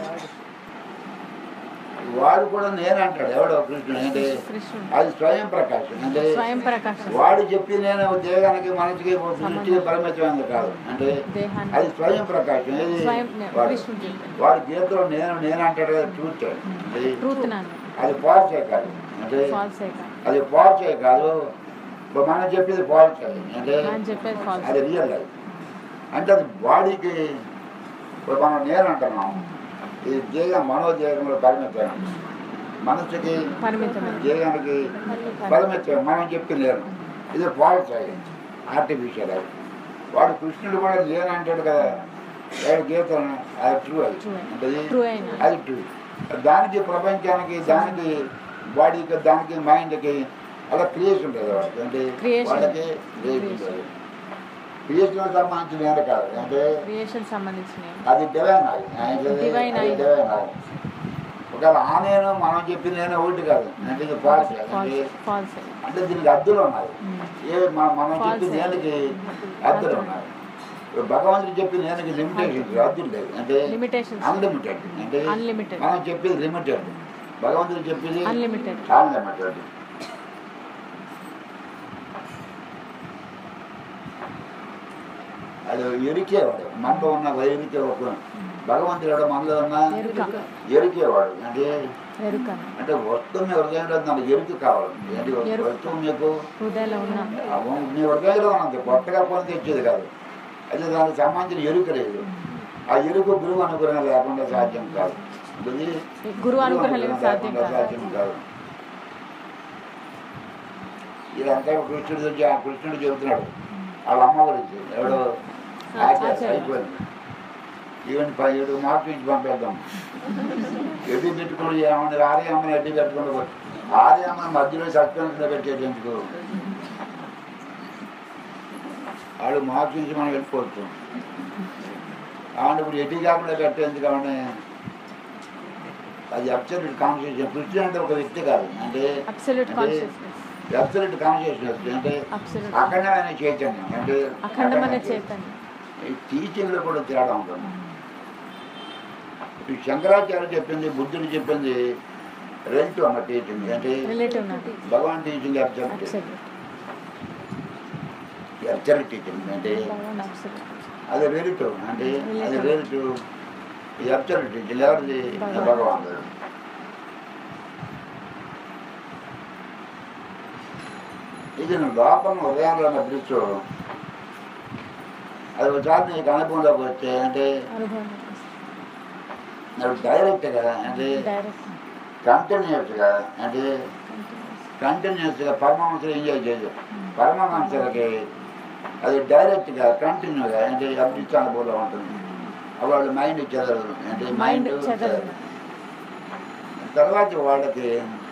వాడు కూడా నేను అంటాడు ఎవడో కృష్ణుడు అంటే కృష్ణుడు అది స్వయం ప్రకాశం అంటే స్వయం ప్రకాశం వాడు చెప్పి నేను దేహానికి మనసుకి సృష్టికి పరిమితమైంది కాదు అంటే దేహాన్ని అది స్వయం ప్రకాశం ఏది స్వయం వాడు కృష్ణుడు చెప్పాడు వాడి గీతలో నేను నేను అంటాడు కదా ట్రూత్ అంటే ట్రూత్ నాన్న అది ఫాల్సే కాదు అంటే ఫాల్స్ కాదు అది ఫాల్సే కాదు ఇప్పుడు మనం చెప్పేది ఫాల్స్ అది అంటే అని చెప్పేది ఫాల్స్ అది రియల్ అది అంటే అది బాడీకి ఇప్పుడు మనం నేను అంటున్నాం ఇది దేహం మనోదేహంలో పరిమితం మనసుకి పరిమితమైన దేహానికి పరిమితం మనం చెప్పి నేను ఇది ఫాల్స్ అది ఆర్టిఫిషియల్ అది వాడు కృష్ణుడు కూడా నేను అంటాడు కదా వాడు గీత అది ట్రూ అది True. అంటే ట్రూ అయిన అది ట్రూ దానికి ప్రపంచానికి దానికి బాడీకి దానికి మైండ్కి అలా క్రియేషన్ ఉంటుంది వాడికి అంటే Creation. వాళ్ళకి క్రియేషన్ ఉంటుంది క్రియేషన్ సంబంధించిన ఏం కాదు అంటే క్రియేషన్ సంబంధించినవి అది డివైన్ అది అది Divine eye. డివైన్ అది ఒకవేళ ఆ నేను మనం చెప్పిన నేను ఒకటి కాదు అంటే ఇది ఫాల్స్ అంటే ఫాల్స్ ఫాల్స్ అంటే దీనికి అద్దులు ఉన్నాయి ఏ మన- మనం False. చెప్పిన నేనికి అద్దులు ఉన్నాయి ఇప్పుడు భగవంతుడు చెప్పిన నేనికి లిమిటేషన్స్ అద్దులు లేవు అంటే లిమిటేషన్స్ అన్లిమిటెడ్ అంటే అన్లిమిటెడ్ మనం చెప్పేది లిమిటెడ్ భగవంతుడు చెప్పేది అన్లిమిటెడ్ అన్లిమిటెడ్ అది ఎరికేవాడు మనలో ఉన్న ఎరికే ఒక భగవంతుడు మనలో ఉన్న ఎరుక ఎరికేవాడు అంటే ఎరుక అంటే వస్తువు మీ హృదయంలో దానికి ఎరుకు కావాలి ఏంటి ఎరుక. వస్తువు మీకు హృదయంలో ఉన్న అవును, మీ హృదయంలో ఉన్నది కొత్తగా కొని తెచ్చేది కాదు అయితే దానికి సంబంధించిన ఎరుక లేదు ఆ ఎరుకు గురువు అనుగ్రహం లేకుండా సాధ్యం కాదు ఇది గురువు అనుగ్రహం లేక లేకుండా సాధ్యం కాదు సాధ్యం కాదు ఇదంతా కృష్ణుడి గురించి ఆ కృష్ణుడు చెబుతున్నాడు వాళ్ళ అమ్మ గురించి ఎవడు ఆచార్య ఆచార్య. అయిపోయింది ఈవెన్ పై ఏడు మార్పు ఇచ్చి పంపేద్దాం ఎడ్డు పెట్టుకుని ఏమని ఆర్యమ్మని ఎడ్డు పెట్టుకుని ఆర్యమ్మని మధ్యలో సస్పెన్స్లో పెట్టేది ఎందుకు వాడు మార్పు ఇచ్చి మనం వెళ్ళిపోవచ్చు ఆమె ఇప్పుడు ఎడ్డి కాకుండా పెట్టేందుకు ఆమె అది అబ్సల్యూట్ కాన్షియస్ కృష్ణ అంటే ఒక వ్యక్తి కాదు అంటే అబ్సల్యూట్ కాన్షియస్నెస్ అబ్సల్యూట్ కాన్షియస్నెస్ అంటే అబ్సల్యూట్ అఖండమైన చైతన్యం అంటే అఖండమైన చైతన్యం ఈ టీచింగ్లో కూడా తేడా ఉంటుంది ఈ శంకరాచార్య చెప్పింది బుద్ధుడు చెప్పింది రిలేటివ్ అన్న టీచింగ్ అంటే రిలేటివ్ నాట్ భగవాన్ teaching absolute absolute absolute teaching అంటే భగవాన్ అబ్సల్యూట్ అది రిలేటివ్ అంటే అది Relative. రిలేటివ్ ఇది అబ్సల్యూట్ టీచింగ్ ఎవరిది భగవాన్. భగవాన్ ఇది నువ్వు లోపల ఉదయంలో ఉన్న బ్రిడ్జ్ అది ఒకసారి నీకు అనుభవంలోకి వచ్చే అంటే అనుభవం నాకు డైరెక్ట్గా అంటే డైరెక్ట్ కంటిన్యూస్గా అంటే కంటిన్యూస్గా పరమహంసలు ఎంజాయ్ చేయదు పరమహంసలకి అది డైరెక్ట్గా కంటిన్యూగా అంటే అభివృద్ధి అనుభవంలో ఉంటుంది వాళ్ళు మైండ్ చెదరదు అంటే మైండ్ మైండ్ చదవదు తర్వాత వాళ్ళకి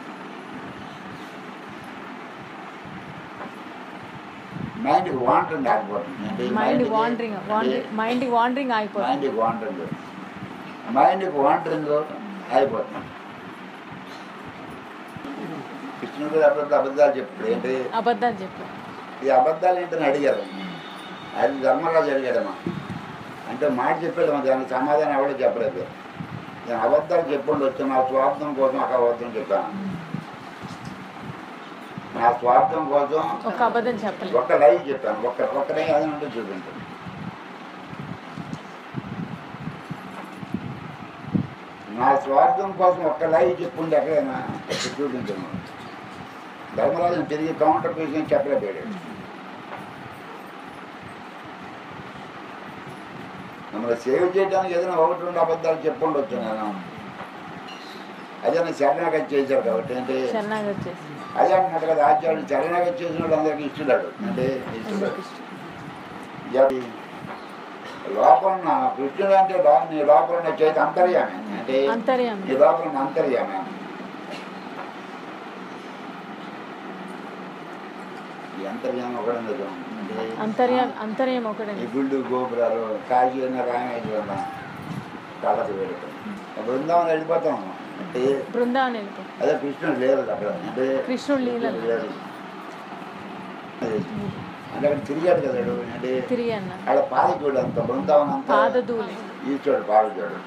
మైండ్కి వాంటరింగ్ ఆగిపోతుంది అంటే మైండ్ మైండ్కి- వాండరింగ్ వాండరింగ్ మైండ్ వాండరింగ్ అయిపోతుంది మైండ్కి వాంటరింగ్ మైండ్కి వాంటరింగ్ అయిపోతుంది కృష్ణుడు అబద్ధ అబద్ధాలు చెప్తాడు ఏంటి అబద్ధాలు చెప్పారు ఈ అబద్ధాలు ఏంటని అడిగారు అది ధర్మరాజు అడిగాడమ్మా అంటే మాట చెప్పాడు మరి దానికి సమాధానం ఎవడో చెప్పలేదు నేను అబద్ధాలు చెప్పుండి వచ్చి నా స్వార్థం కోసం ఒక అబద్ధం చెప్పాను నా స్వార్థం కోసం ఒక అబద్ధం చెప్పలేదు ఒక్క లైవ్ చెప్పాను ఒక్క ఒక్కనే అది ఉంటే చూపించాను నా స్వార్థం కోసం ఒక్క లైవ్ చెప్పుండి ఎక్కడైనా ఇక్కడ చూపించాను ధర్మరాజు తిరిగి కౌంటర్ పీస్ అని చెప్పలేపాడు మమ్మల్ని సేవ్ చేయడానికి ఏదైనా ఒకటి రెండు అబద్ధాలు చెప్పుండొచ్చు నేను అదే నేను శరణాగతి చేశారు కాబట్టి అంటే శరణాగతి చేసి అదే అంటున్నాడు కదా ఆచార్యుడు శరణాగతి చేసిన వాళ్ళు అందరికీ ఇస్తున్నాడు అంటే ఇస్తున్నాడు ఇది లోపల ఉన్న కృష్ణుడు అంటే లో- నీ లోపల ఉన్న చేతి అంతర్యామి అంటే అంతర్యామి. నీ లోపల ఉన్న అంతర్యామి ఈ అంతర్యామి ఒకటి ఉండదు అంటే అంతర్యం అంతర్యం ఒకటే ఈ గుళ్ళు గోపురాలు కాశీ ఉన్న రామేశ్వరం కళ్ళకు వెళ్తాం బృందావనం వెళ్ళిపోతాం అంటే బృందావనం వెళ్ళిపో అదే కృష్ణుడు లేరు అక్కడ అంటే కృష్ణుడు లీలలు. లేరు అంటే అక్కడ తిరిగాడు కదా వాడు. అంటే తిరిగి అన్న ఆడ పాదచూడు అంత బృందావనం అంతా పాదధూళి ఈశ్వరుడు పాదచూడు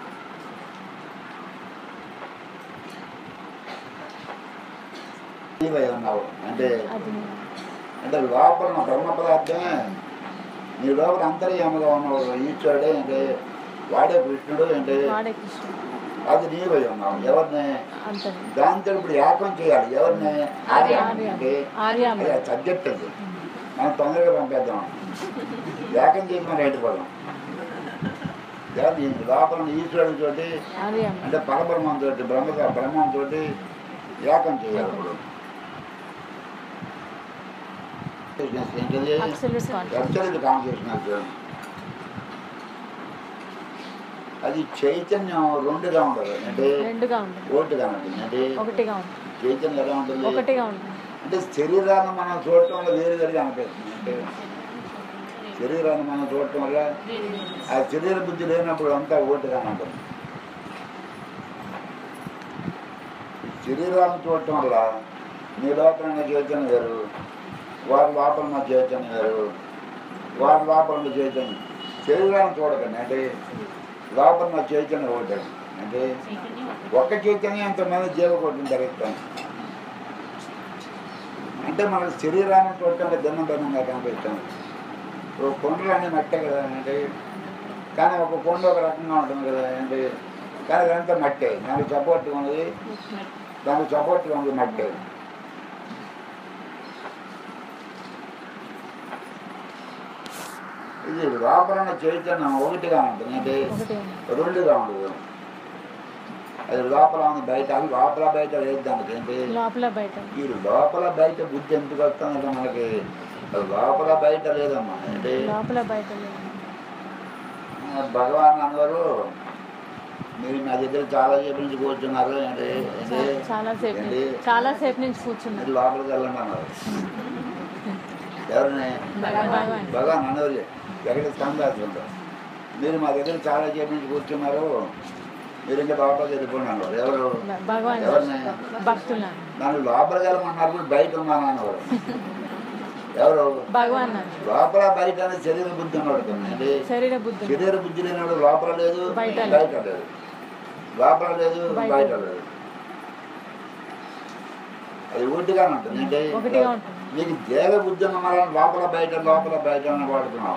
నీవై ఉన్నావు అంటే అది అంటే లోపల ఉన్న బ్రహ్మ పదార్థమే నీ లోపల అంతర్యామగా ఉన్నవాడు ఈశ్వరుడే అంటే వాడే కృష్ణుడు అంటే వాడే కృష్ణుడు అది నీవై ఉన్నావు ఎవరిని అంతర్యం దాంతో ఇప్పుడు ఏకం చేయాలి ఎవరిని ఆర్య ఆర్య. అంటే ఆర్యామ అది సబ్జెక్ట్ అది మనం తొందరగా పంపేద్దాం ఏకం చేసి మనం వెళ్ళిపోదాం దాన్ని లోపల ఈశ్వరుడి తోటి ఆర్యామ అంటే పరబ్రహ్మంతో బ్రహ్మ బ్రహ్మంతో ఏకం చేయాలి ఇప్పుడు ఏంటది అబ్సల్యూట్ కాన్షియస్ అబ్సల్యూట్ కాన్షియస్నెస్ అది చైతన్యం రెండుగా ఉండదు అంటే రెండుగా ఉంటుంది ఒకటిగా ఉంటుంది అంటే ఒకటిగా ఉంటుంది చైతన్యం ఎలా ఉంటుంది ఒకటిగా ఉంటుంది అంటే శరీరాన్ని మనం చూడటం వల్ల వేరు వేరుగా అనిపిస్తుంది అంటే శరీరాన్ని మనం చూడటం వల్ల ఆ శరీర బుద్ధి లేనప్పుడు అంతా ఒకటిగా ఉంటుంది ఈ శరీరాన్ని చూడటం వల్ల నీ లోపల ఉన్న చైతన్యం వేరు వారి లోపల ఉన్న చైతన్యం వేరు వారి లోపల ఉన్న చైతన్యం శరీరాన్ని చూడకండి అంటే లోపల ఉన్న చైతన్యం ఒకటి అంటే ఒక్క చైతన్యం ఎంతమంది జీవకోటిని ధరిస్తాం అంటే మన శరీరాన్ని చూడటం భిన్నం భిన్నంగా కనిపిస్తాం ఇప్పుడు కొండలు అన్నీ మట్టే కదా అంటే కానీ ఒక కొండ ఒక రకంగా ఉంటుంది కదా అంటే కానీ అదంతా మట్టే దానికి సపోర్ట్ ఉన్నది దానికి సపోర్ట్ ఉంది మట్టే ఇది లోపల ఉన్న చైతన్యం ఒకటిగా ఉంటుంది అంటే ఒకటి రెండుగా ఉండదు అది లోపల ఉంది బయట అది లోపల బయట లేదు దానికి ఏంటి లోపల బయట ఈ లోపల బయట బుద్ధి ఎందుకు వస్తుందంటే మనకి అది లోపల బయట లేదమ్మా అంటే లోపల బయట లేదు భగవాన్ అన్నారు మీరు నా దగ్గర చాలా సేపు నుంచి కూర్చున్నారు ఏంటి ఏంటి? చా- చాలా సేపు ఏంటి? నుంచి- చాలా సేపు నుంచి కూర్చున్నారు మీరు లోపలికి వెళ్ళండి అన్నారు ఎవరిని భగవాన్ భగవాన్ అన్నారు ఎక్కడ స్కందాలు ఉంటారు మీరు మా దగ్గర చాలా సేపు నుంచి కూర్చున్నారు మీరు ఇంకా లోపలికి వెళ్ళిపోండి అన్నారు ఎవరు భ- భగవాన్ ఎవరిని భక్తుల నన్ను లోపలికి వెళ్ళమన్నారు కూడా బయట ఉన్నాను అన్నారు ఎవరు భగవాన్ అన్నారు. లోపల బయట అనేది శరీర బుద్ధి ఉన్నవాడుతుంది శరీర బుద్ధి శరీర బుద్ధి లేనివాడు లోపల లేదు బయట లేదు. బయట లేదు లోపల లేదు బయట బయట లేదు. లేదు అది ఒకటిగా ఉంటుంది అంటే ఒకటిగా ఉంటుంది. నీకు దేహ బుద్ధి ఉన్న మనం లోపల బయట లోపల బయట అని వాడుతున్నాం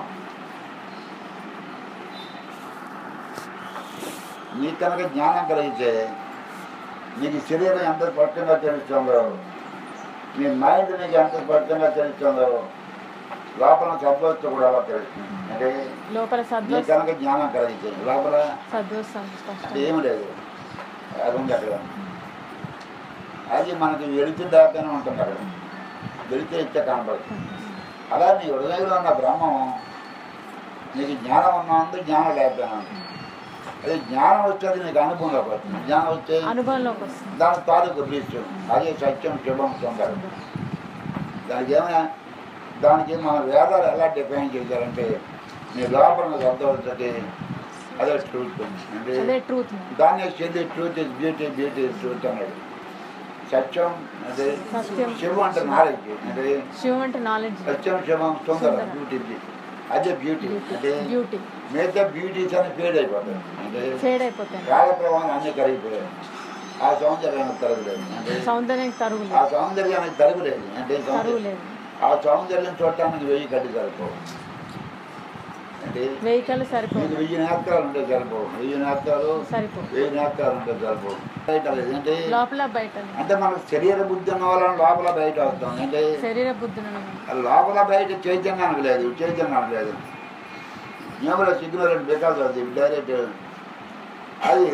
నీకు కనుక జ్ఞానం కలిగితే నీకు శరీరం ఎంత స్పష్టంగా తెలుస్తుందో నీ మైండ్ నీకు ఎంత స్పష్టంగా తెలుస్తుందో లోపల సద్వస్తు కూడా అలా తెలుస్తుంది అంటే లోపల నీకు సద్వస్ కనుక జ్ఞానం కలిగితే లోపల సద్వస్ అంటే స్పష్టం ఏమి లేదు అది ఉంది అక్కడ అది మనకి వెళితే దాకానే ఉంటుంది అక్కడ వెళితే ఇచ్చే కనపడుతుంది అలా నీ హృదయంలో ఉన్న బ్రహ్మం నీకు జ్ఞానం ఉన్నందు జ్ఞానం లేకపోయినా ఉంది. అది జ్ఞానం వచ్చేది నీకు అనుభవంలోకి వస్తుంది జ్ఞానం వచ్చే అనుభవంలోకి వస్తుంది దాని తాలూకు బీచం అదే సత్యం శుభం సుందరం దానికి ఏమైనా దానికి మన వేదాలు ఎలా డిఫైన్ చేశారంటే నీ లోపల శబ్దం అదే ట్రూత్ అంటే అదే ట్రూత్ దాన్ని చెల్లి truth is beauty beauty is truth అన్నాడు సత్యం అంటే సత్యం శివం అంటే నాలెడ్జ్ అంటే శివం అంటే నాలెడ్జ్ సత్యం శివం సుందరం సుందరం. బ్యూటీ అదే బ్యూటీ అంటే బ్యూటీ మిగతా బ్యూటీస్ అని ఫేడ్ అయిపోతాయి అంటే ఫేడ్ అయిపోతాయి కాల ప్రవాహం అన్ని కరిగిపోయాయి ఆ సౌందర్యానికి తరగలేదు అంటే సౌందర్యం ఆ తరుగులేదు సౌందర్యానికి తరగలేదు అంటే తరువు సౌందర్యం లేదు ఆ సౌందర్యం చూడటానికి వెయ్యి కట్టి సరిపోవు అంటే వెహికల్ మీకు సరిపోదు వెయ్యి నేత్రాలు ఉంటే సరిపోవు వెయ్యి నేత్రాలు సరిపో వెయ్యి నేత్రాలు ఉంటే సరిపోవు బయట లేదు అంటే లోపల బయట అంటే మనకు శరీర బుద్ధి ఉన్న వాళ్ళని లోపల బయట వస్తాం అంటే శరీర బుద్ధులను ఆ లోపల బయట చైతన్యానికి లేదు చైతన్యానికి లేదు న్యూమల సిగ్నల్ బికాస్ అది డైరెక్ట్ అది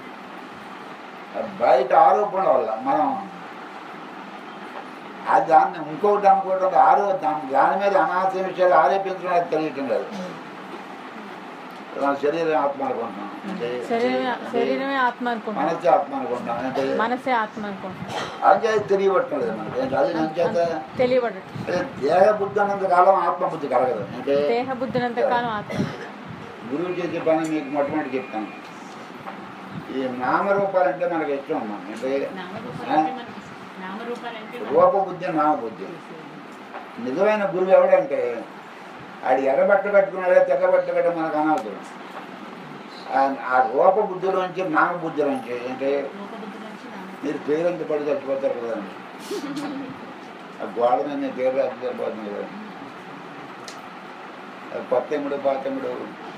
బయట ఆరోపణ వల్ల మనం అది దాన్ని ఇంకొకటి అనుకోవడం ఆరో దాని దాని మీద అనాథ విషయాలు ఆరోపించడం అది తెలియటం లేదు మన శరీరం ఆత్మ అనుకుంటున్నాం అంటే శరీరమే శరీరమే ఆత్మ అనుకుంటాం మనసే ఆత్మ అనుకుంటున్నాం అంటే మనసే ఆత్మ అనుకుంటాం అంటే అది తెలియబట్టం లేదు మనకి ఏంటి అది ఏం చేత తెలియబడటం అదే దేహ బుద్ధి అన్నంత కాలం ఆత్మ బుద్ధి కలగదు అంటే దేహ బుద్ధినంత కాలం ఆత్మ గురువు చేసే పని మీకు మొట్టమొదటి చెప్తాను ఈ నామరూపాలంటే మనకి ఇష్టం అమ్మా అంటే రూపబుద్ధి నామబుద్ధి నిజమైన గురువు ఎవడంటే ఆడు ఎర్రబట్ట కట్టుకున్నాడే తెల్లబట్ట కట్ట మనకు అనవసరం ఆ- ఆ రూప బుద్ధిలోంచి నామబుద్ధిలోంచి అంటే మీరు పేరంత పడి చచ్చిపోతారు కదండి ఆ గోడ మీద నేను పేరు రాసి సరిపోతుంది కదా అది కొత్తముడు పాతముడు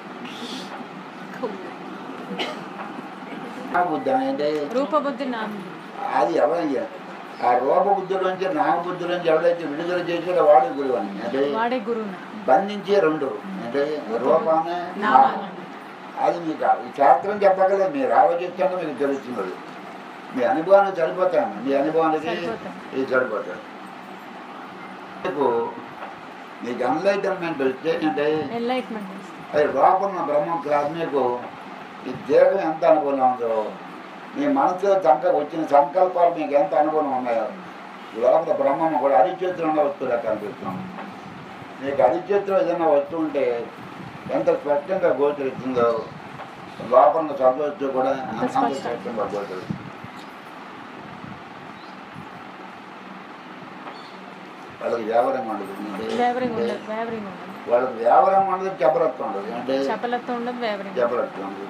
నామబుద్ధి అంటే రూపబుద్ధి నా అది ఎవరయ్యా ఆ రూప బుద్ధిలోంచి నామబుద్ధిలోంచి ఎవడైతే విడుదల చేసాడో వాడు గురువు అని అంటే వాడే గురువునా బంధించే రెండు అంటే రూపాన్ని నామాన్ని. నామం. అది మీకు ఆ- ఈ శాస్త్రం చెప్పగలదు మీరు ఆలోచిస్తాను మీకు తెలుస్తుంది అది. మీ అనుభవానికి సరిపోతాను మీ అనుభవానికి సరిపోతాయి. ఇది సరిపోతాయి మీకు మీకు అన్లైటన్మెంట్ వస్తే అంటే ఎన్లైట్మెంట్ అది లోపల ఉన్న బ్రహ్మం క్లాస్ మీకు ఈ దేహం ఎంత అనుభవం ఉందో మీ మనసులో సంక వచ్చిన సంకల్పాలు మీకు ఎంత అనుభవం ఉన్నాయో లోపల బ్రహ్మం కూడా అరిచేతుల్లో వస్తువులా కనిపిస్తుంది మీకు అరిచేతిలో ఏదైనా వస్తువు ఉంటే ఎంత స్పష్టంగా గోచరిస్తుందో లోపల ఉన్న సర్వస్తు కూడా అంత స్పష్టం. స్పష్టంగా గోచరిస్తుంది వాళ్ళకి వ్యాపారం ఉండదు వేవరింగ్ అంటే ఉండదు వేవరింగ్ ఉండదు వాళ్ళకి వ్యాపారం ఉండదు చెప్పరత్వం ఉండదు అంటే చపలత్వం ఉండదు వేవరింగ్ చెప్పరత్వం ఉండదు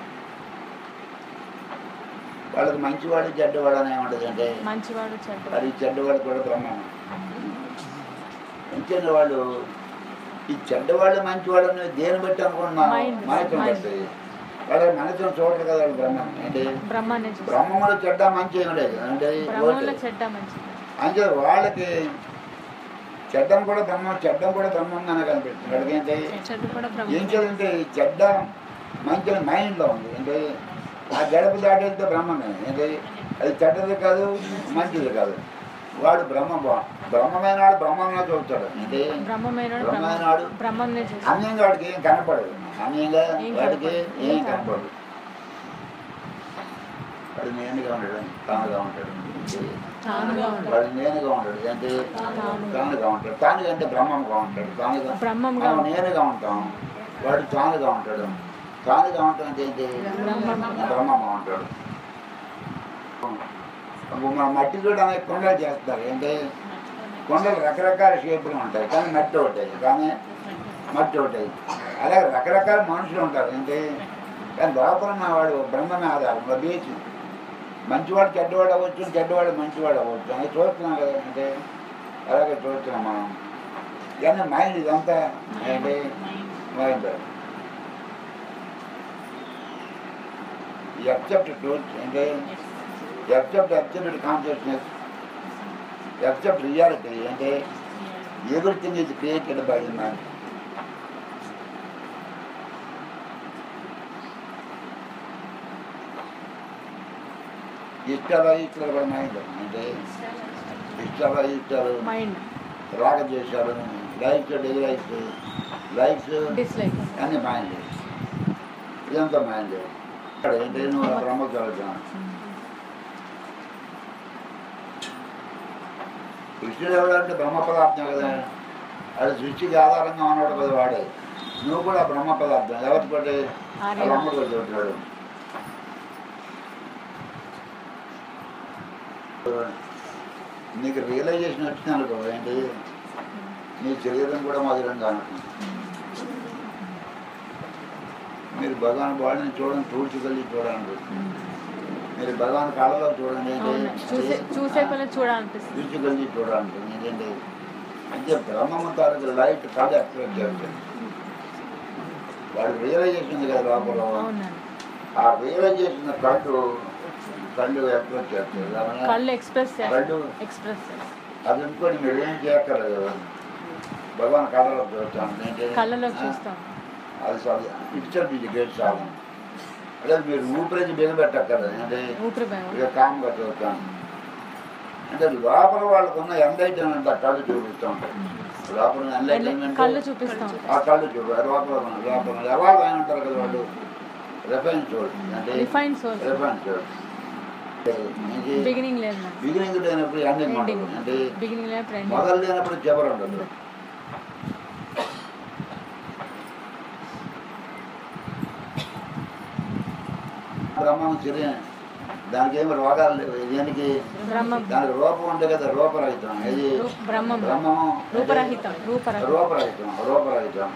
వాళ్ళకి మంచివాడు చెడ్డవాడు అనే ఉండదు అంటే మంచివాడు చెడ్డ అది చెడ్డవాడు కూడా బ్రహ్మం ఎందుకంటే వాళ్ళు ఈ చెడ్డవాళ్ళు మంచివాడు అనేది దేని బట్టి అనుకున్నా Mind. మాయకం Mind. బట్టి వాళ్ళ మనసును చూడరు కదా వాళ్ళు బ్రహ్మం అంటే బ్రహ్మాన్ని చూస్తాం బ్రహ్మములో చెడ్డ మంచి ఏం లేదు అంటే బ్రహ్మంలో చెడ్డ మంచిది అంటే వాళ్ళకి చెడ్డం కూడా బ్రహ్మం చెడ్డం కూడా బ్రహ్మంగానే కనిపిస్తుంది వాళ్ళకి ఏంటి చెడ్డ కూడా ఏం బ్రహ్మ చేయాలంటే ఈ చెడ్డ మంచి మైండ్లో ఉంది అంటే ఆ గడప దాటేస్తే బ్రహ్మమే ఏంటి అది చెడ్డది కాదు మంచిది కాదు వాడు బ్రహ్మ బా- బ్రహ్మమైన వాడు బ్రహ్మంగా చూస్తాడు అంటే బ్రహ్మమైన బ్రహ్మ బ్రహ్మమైనవాడు బ్రహ్మంనే చూస్తాం అన్యంగా వాడికి ఏం కనపడదు అన్యంగా ఏం వాడికి కనపడదు. ఏం ఏం కనపడదు వాడు నేనుగా ఉంటాడు తానుగా ఉంటాడు తానుగా ఉంటాడు వాడు నేనుగా ఉంటాడు అంటే తానుగా. తానుగా ఉంటాడు తానుగా అంటే బ్రహ్మంగా ఉంటాడు తానుగా బ్రహ్మంగా మనం నేనుగా ఉంటాం వాడు తానుగా ఉంటాడు తానుగా ఉంటాం అంటే ఏంటి బ్రహ్మం. బ్రహ్మంగా ఉంటాడు మన మట్టి కూడా అనేక కొండలు చేస్తారు ఏంటి కొండలు రకరకాల షేపులు ఉంటాయి కానీ మట్టి ఒకటాయి కానీ మట్టి ఒకటాయి అలాగే రకరకాల మనుషులు ఉంటారు ఏంటి కానీ లోపల ఉన్న వాడు బ్రహ్మమే ఆధారం బీచ్ మంచివాడు చెడ్డవాడు అవ్వచ్చు చెడ్డవాడు మంచివాడు అవ్వచ్చు అని చూస్తున్నాం కదా అంటే అలాగే చూస్తున్నాం మనం కానీ మైండ్ ఇదంతా ఏంటి మైండ్ ఎక్సెప్ట్ ట్రూత్ అంటే except absolute consciousness except reality అంటే everything is created by the man ఇష్టాలు ఇష్టాలు కూడా మైండ్ అంటే ఇష్టాలు ఇష్టాలు మైండ్ రాగ చేశారు లైక్స్ డిలైక్స్ లైక్స్ డిస్లైక్ అన్ని మైండ్ ఇదంతా మైండ్ ఇక్కడ ఏంటి నువ్వు బ్రహ్మ చదువుతున్నాను కృష్ణుడు ఎవరంటే బ్రహ్మ పదార్థం కదా అది సృష్టికి ఆధారంగా ఉన్నాడు కదా వాడే నువ్వు కూడా బ్రహ్మ పదార్థం ఎవరి పట్టి ఆర్య. అమ్మడు చదువుతాడు నీకు రియలైజేషన్ వచ్చింది అనుకో ఏంటి నీ శరీరం కూడా మధురంగా ఉంటుంది మీరు భగవాన్ బాడీని చూడండి తూడ్చుకెళ్ళి చూడండి మీరు భగవాన్ కాళ్ళలో చూడండి ఏంటి? అవును చూసే చూసే కొలది చూడాలనిపిస్తుంది తూడ్చుకెళ్ళి చూడండి ఏంటంటే అంటే బ్రహ్మము తాలూకు లైట్ కళ్ళు అట్రాక్ట్ చేస్తుంది వాడు రియలైజేషన్ ఉంది కదా లోపల అవునండి ఆ రియలైజేషన్ కళ్ళు కళ్ళు అట్రాక్ట్ చేస్తుంది ఏమన్నా? కళ్ళు ఎక్స్ప్రెస్ చేస్తారు కళ్ళు ఎక్స్ప్రెస్ చేస్తారు అది ఇంకోటి మీరు ఏం చేయక్కర్లేదు భగవాన్ కళ్ళలో చూస్తాను ఏంటి? కళ్ళలోకి చూస్తాం అది చాలు పిక్చర్ ఇది గేట్ చాలు అదే మీరు ఊపిరి బిగబెట్టక్కర్లేదు అంటే ఊపిరి భయం ఇక కామ్గా చూస్తాను అంటే లోపల వాళ్ళకు ఉన్న ఎంటర్టైన్మెంట్ ఆ కళ్ళు చూపిస్తూ ఉంటాయి లోపల ఎంటర్టైన్మెంట్ కళ్ళు చూపిస్తాం ఆ కళ్ళు చూపు ఆ లోపల ఉన్న లోపల ఎవరు ఆయన ఉంటారు కదా వాళ్ళు రిఫైన్ చూడు అంటే రిఫైన్ సోల్ రిఫైన్ చూడు బిగినింగ్ లేదు నాకు బిగినింగ్ లేనప్పుడు ఎండింగ్ ఎండింగ్ ఉంటుంది అంటే బిగినింగ్ లేదు ఎండింగ్ మొదలు లేనప్పుడు చివరి ఉండదు బ్రహ్మం శరీరం దానికి ఏమి రోగాలు లేవు దేనికి బ్రహ్మం దానికి రూపం ఉంటుంది కదా రూపరహితం ఇది రూ- బ్రహ్మం బ్రహ్మము రూపరహితం రూపరహితం రూపరహితం రూపరహితం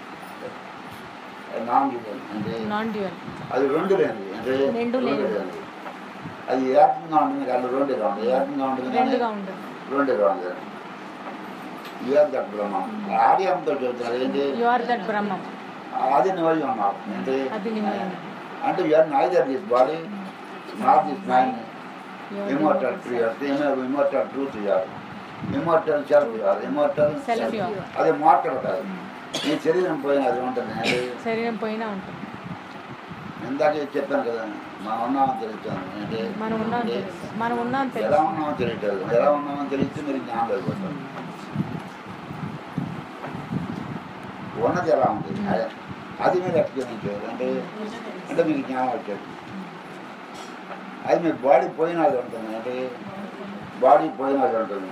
నాన్ డ్యూయల్ అంటే నాన్ డ్యూయల్ అది రెండు లేనిది అంటే రెండు లేనిది. అది ఏకంగా ఉంటుంది కానీ రెండుగా ఉంటుంది ఏకంగా ఉంటుంది కానీ రెండుగా ఉండదు రెండుగా ఉంది ఇయర్ దట్ బ్రహ్మం ఆర్యంతో చెబుతారు ఏంటి యు ఆర్ దట్ బ్రహ్మం అది నువ్వు ఉన్నావు ఏంటి అది నువ్వే అంటే you are neither this body not this mind You are immortal truth immortal truth ఇవ్వాలి ఇమోటల్ సెల్ఫ్ ఇవ్వాలి ఇమోటల్ Self you are. అది మార్టల్ కాదు నీ శరీరం పోయిన అది ఉంటుంది అది శరీరం పోయినా ఉంటుంది ఇందాక చెప్పాను కదా మనం ఉన్నామని తెలుస్తాను అంటే మనం ఉన్నాం తెలుసు మనం ఉన్నాం ఎలా తెలుసు ఉన్నామో తెలియట్లేదు ఎలా ఉన్నామో తెలిస్తే మీరు జ్ఞానం అయిపోతారు ఉన్నది ఎలా ఉంది అదే- అది మీరు ఎక్స్పీరియన్స్ చేయాలి అంటే అంటే మీకు జ్ఞానం వచ్చేది అది మీ బాడీ పోయినది ఉంటుంది అంటే బాడీ పోయినది ఉంటుంది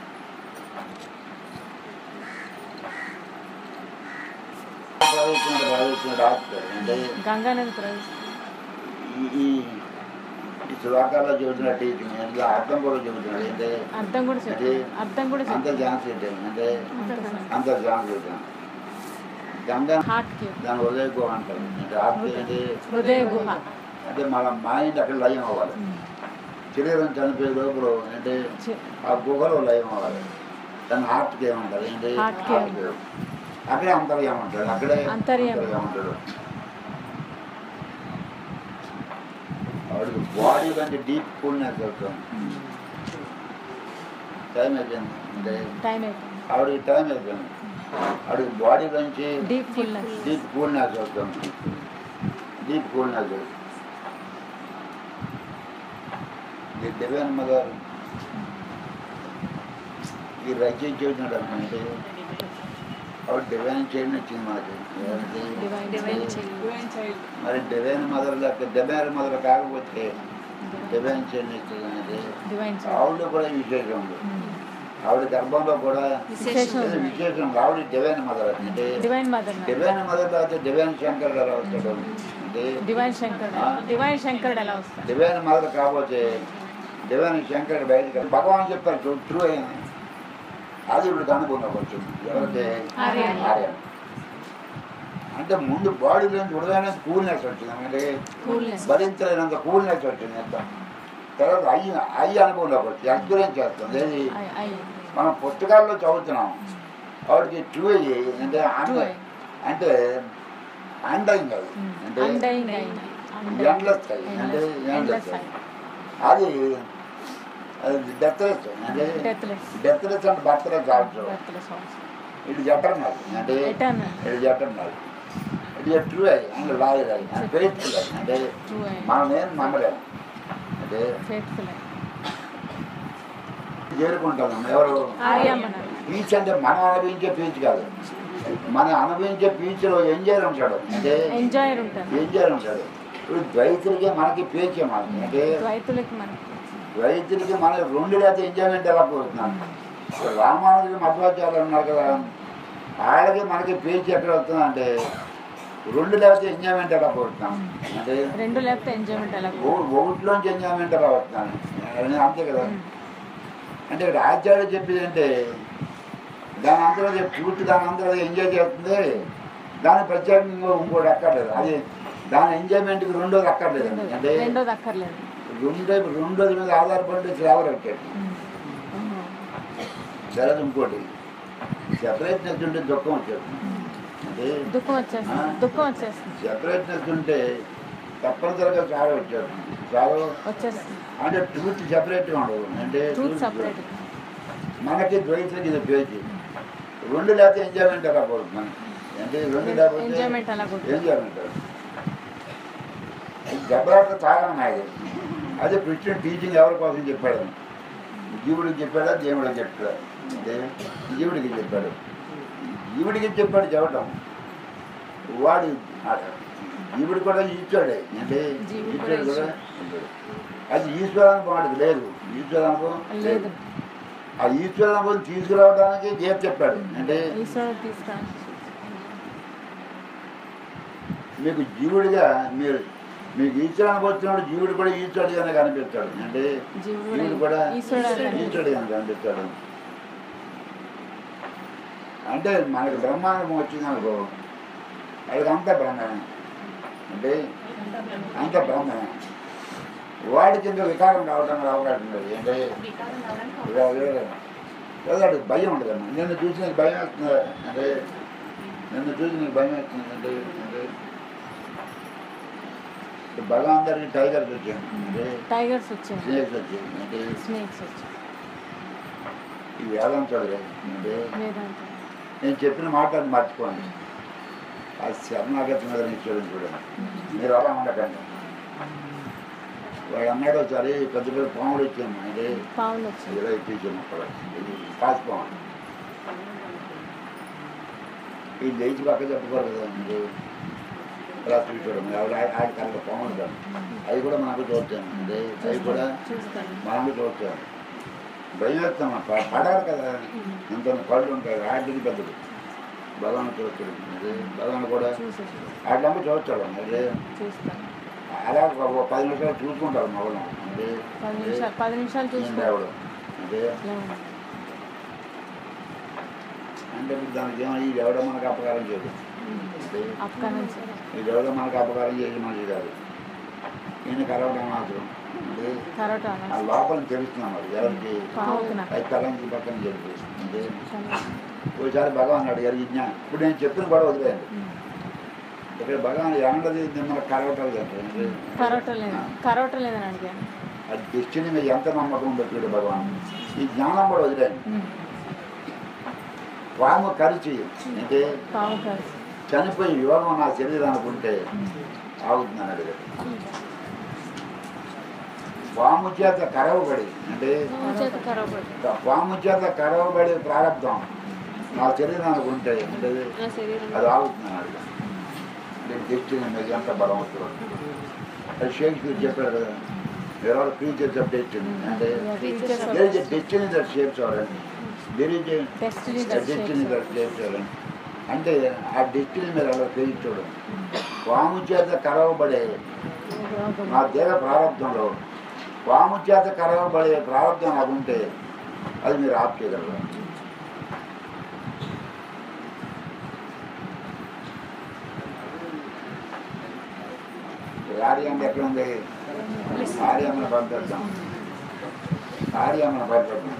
ప్రవేశించిన ప్రవేశించిన డాక్టర్ అంటే గంగా నది ప్రవేశిస్తుంది ఈ- ఈ ఈ శ్లోకాల్లో చెబుతున్నట్టు ఇది ఇందులో అర్థం కూడా చెబుతున్నాడు అంటే అర్థం కూడా చెప్తాం అర్థం కూడా అంత చెప్తాం ఛాన్స్ ఏంటి అంటే అంత ఛాన్స్ ఏంటి గంగా హార్ట్ కి దాని హృదయ గుహ అంటారు అంటే ఆత్మ ఏంటి హృదయ గుహ అంటే మన మైండ్ అక్కడ లయం అవ్వాలి శరీరం చనిపోయే లోపల అంటే చి- ఆ గుహలో లయం అవ్వాలి దాన్ని హార్ట్కి ఏమంటారు ఏంటి Heart కి Heart కి. అక్కడే అంతర్యం ఉంటాడు అక్కడే అంతర్యం. ఉంటాడు వాడికి బాడీ కంటే డీప్ కూల్నెస్ వస్తుంది టైం అయిపోయింది అంటే టైం అయిపోయింది ఆవిడకి టైం అయిపోయింది ఆవిడకి బాడీ నుంచి డీప్ ఫుల్నెస్ డీప్ కూల్నెస్ వస్తుంది డీప్ కూల్నెస్ ఈ డివైన్ మదర్ ఈ రచించేసినాడు అంటే ఆవిడ డివైన్ చేయడం వచ్చింది మనకి ఏమంటే? Divine Divine change divine child మరి డివైన్ మదర్ లెక్క డివైన్ మదర్ కాకపోతే డివైన్ చేయడం వచ్చింది అంటే డివైన్ చేంజ్ ఆవిడ కూడా విశేషం ఉంది ఆవిడ గర్భంలో కూడా విశేషం ఏదో విశేషం ఉంది. ఆవిడ డివైన్ మదర్ అంటే డివైన్ మదర్ డివైన్ మదర్ లేకపోతే డివైన్ శంకర్ ఎలా వస్తాడు అంటే డివైన్ శంకరుడు డివైన్ శంకరుడు ఎలా వస్తాడు డివైన్ మదర్ కాకపోతే డివైన్ శంకర్ బయటకు భగవాన్ చెప్పారు ట్రూ అయింది అది ఇప్పుడు కనుక్కున్నాం కొంచెం ఎవరైతే ఆర్యన్. ఆర్యన్. అంటే ముందు బాడీలోంచి ఉడగానే కూల్నెస్ వచ్చింది అంటే కూల్నెస్ భరించలేనంత కూల్నెస్ వచ్చింది ఎంత తర్వాత అయ్యి అయ్యి అనుభవంలోకి వచ్చి ఎక్స్పీరియన్స్ చేస్తుంది ఏది అయ్యి మనం పుస్తకాల్లో చదువుతున్నాం ఆవిడకి ట్రూ అయ్యి అంటే అండ True అయ్యి. అంటే అండయింగ్ అది అంటే అండయింగ్ అయిన ఎండ్లెస్ అయ్యి అంటే ఎండ్లెస్ ఎండ్లెస్ అది అది డెత్లెస్ అంటే డెత్లెస్ డెత్లెస్ అంటే బర్త్లెస్ ఆల్సో డెత్లెస్ ఆల్సో ఇది జటర్నల్ అంటే ఎటర్నల్ ఇది జటర్నల్ ఇది ట్రూ అయ్యి అంటే లాయర్ అయ్యి అంటే ఫెయిత్ఫుల్ అయ్యి అంటే ట్రూ అయ్యి మనం ఏం నమ్మలేము అంటే ఫేత్ఫుల్ అయ్యి చేరుకుంటాం ఎవరు ఆర్యమన పీచ్ అంటే మనం అనుభవించే పీచ్ కాదు మనం అనుభవించే పీచ్లో ఎంజాయ్ ఉంటాడు అంటే ఎంజాయర్ ఉంటారు ఎంజాయ్ ఉంటాడు ఇప్పుడు ద్వైతులకి మనకి పీచే మనకి అంటే రైతులకి మనకి ద్వైతులకి మన రెండు లేకపోతే ఎంజాయ్మెంట్ ఎలా కోరుతున్నాను రామానుజులు మధ్వాచార్యులు ఉన్నారు కదా వాళ్ళకి మనకి పీచ్ ఎక్కడ వస్తుంది అంటే రెండు లేకపోతే ఎంజాయ్మెంట్ ఎలా కోరుతున్నాం అంటే రెండు లేకపోతే ఎంజాయ్మెంట్ ఎలా ఓ- ఒకటిలోంచి ఎంజాయ్మెంట్ ఎలా వస్తున్నాను అది అంతే కదా అంటే ఇక్కడ ఆచార్య చెప్పేది అంటే దాని అంతలో పూర్తి దాని అంతలో ఎంజాయ్ చేస్తుంది దాని ప్రత్యేకంగా ఇంకోటి అక్కర్లేదు అది దాని ఎంజాయ్మెంట్కి రెండోది అక్కర్లేదు రెండోది అంటే రెండోది అక్కర్లేదు రెండో రెండోది మీద ఆధారపడి సేవ పెట్టాడు తర్వాత ఇంకోటి సెపరేట్నెస్ ఉంటే దుఃఖం వచ్చేది అంటే దుఃఖం వచ్చేస్తుంది దుఃఖం వచ్చేస్తుంది సెపరేట్నెస్ ఉంటే తప్పనిసరిగా చాలా వచ్చేస్తుంది చాలా వచ్చేస్తుంది అంటే ట్రూత్ సెపరేట్గా ఉండదు అంటే ట్రూత్ truth సపరేట్ మనకి ద్వైతులకి ఇది పేజీ రెండు లేకపోతే ఎంజాయ్మెంట్ ఎలా పోతుంది మనకి అంటే రెండు లేకపోతే ఎంజాయ్మెంట్ అలా కొట్టు ఎంజాయ్మెంట్ దెబ్బలాట చాలా ఉన్నాయి అదే కృష్ణుడు టీచింగ్ ఎవరి కోసం చెప్పాడు జీవుడికి చెప్పాడా దేవుడికి చెప్పాడా అంటే జీవుడికి చెప్పాడు జీవుడికి చెప్పాడు చెప్పటం వాడు ఆ- జీవుడు కూడా ఈశ్వరుడే అంటే జీవుడు కూడా ఈశ్వరుడు కూడా అది ఈశ్వరానికి వాడికి లేదు ఈశ్వరానుభవం లేదు ఆ ఈశ్వరానుభవం తీసుకురావడానికి దేవుడు చెప్పాడు అంటే ఈశ్వరుడు తీసుకురాని మీకు జీవుడిగా మీరు మీకు ఈశ్వరానికి వచ్చినప్పుడు జీవుడు కూడా ఈశ్వరుడిగానే కనిపిస్తాడు అంటే జీవుడు జీవుడు కూడా ఈశ్వరుడు అనే ఈశ్వరుడిగానే కనిపిస్తాడు అంటే మనకి బ్రహ్మాండం వచ్చింది అనుకో అది అంత బ్రహ్మమే అంటే అంత బ్రహ్మమే వాడికి ఇంకా వికారం రావడానికి అవకాశం లేదు అంటే వికారం రావడానికి ఇలా వేరే- లేదా వాడికి భయం ఉండదమ్మా నిన్ను చూసి నీకు భయం వేస్తుంది అంటే నిన్ను చూసి నీకు భయం వేస్తుంది అంటే అంటే ఇప్పుడు భగవాన్ గారికి టైగర్స్ వచ్చాను అంటే టైగర్స్ వచ్చాయి స్నేక్స్ వచ్చాయి అంటే స్నేక్స్ వచ్చాయి ఈ వేదాంతాడు కదా అంటే వేదాంతం నేను చెప్పిన మాట అది మర్చిపోండి ఆ శరణాగతి మీద నేను చూడండి చూడండి మీరు అలా ఉండకండి వాడు అన్నాడు ఒకసారి పెద్ద పెద్ద పాముడు వచ్చాము అంటే పావులు వచ్చాయి ఇలా ఇచ్చేసాము అక్కడ ఇది కాసిపోవాలి ఈ లేచి పక్క చెప్పుకోరు కదా మీరు ఇలా చూసుకోవడం ఆవిడ ఆడి కనుక పాములు అవి కూడా మనకు చూస్తాను అంటే అవి కూడా చూస్తాను మనకు చూస్తాను భయం వేస్తాం ప- పడాలి కదా ఎంత కళ్ళు ఉంటాయి ఆటికి పెద్దది భగవాన్ చూస్తాడు అంటే భగవాన్ కూడా చూసి ఆటలంగా చూస్తాడు అంటే చూస్తాను అలా ఒక పది నిమిషాలు చూసుకుంటారు మగవాళ్ళం అంటే పది నిమిషాలు పది నిమిషాలు నేను చూసుకో లేవడం అంటే ఇలా ఉంది. అంటే ఇప్పుడు దానికి ఏమో ఇది ఎవడో మనకు అపకారం చేయదు అంటే అక్కడ నుంచి ఇది ఎవడో మనకు అపకారం చేసి మంచిది కాదు ఈయన కలవడం మాత్రం అంటే కరోటా ఆ లోపల తెలుస్తున్నాం మరి ఎవరికి పావుకి నాకు అది తలంకి పక్కన చెప్పి అంటే ఒకసారి భగవాన్ అడిగారు ఈ జ్ఞానం ఇప్పుడు నేను చెప్పిన కూడా వదిలేయండి అంటే ఇక్కడ భగవాన్ ఎండది మిమ్మల్ని కలవటం అంటే కరోటం లేదు కరోటం లేదని అడిగాను అది దృష్టిని మీద ఎంత నమ్మకం పెట్టాడు భగవాన్ ఈ జ్ఞానం కూడా వదిలేండి ఉమ్. పాము కరిచి అంటే పాము కాదు చనిపోయి యోగం నా శరీరానికి ఉంటే ఆగుతుందని అడిగాడు పాము చేత కరవబడి అంటే చేత ఖరాబ్ అవుతుంది. పాము చేత కరవబడి ప్రారంభం నా శరీరానికి ఉంటే అంటే నా శరీరం అది ఆగుతుందని అడిగాడు నేను దృష్టిని మీద ఎంత బలవంతుడు అది షేక్స్పియర్ చెప్పాడు కదా ఎవరు క్రీచర్స్ ఆఫ్ డెస్టినీ అంటే there is a destiny that shapes our life. There is a Destiny a that destiny shapes that shapes our life. అంటే ఆ డెస్టినీ మీరు అలా గ్రహించడం పాము చేత కరవబడే నా దేహ ప్రారంభంలో పాము చేత కరవబడే ప్రారంభం నాకు ఉంటే అది మీరు ఆప్ చేయగలరు ఆర్యమ్మ ఎక్కడ ఉంది ఆర్యమ్మను పంపిద్దాం ఆర్యమ్మను పంపిద్దాం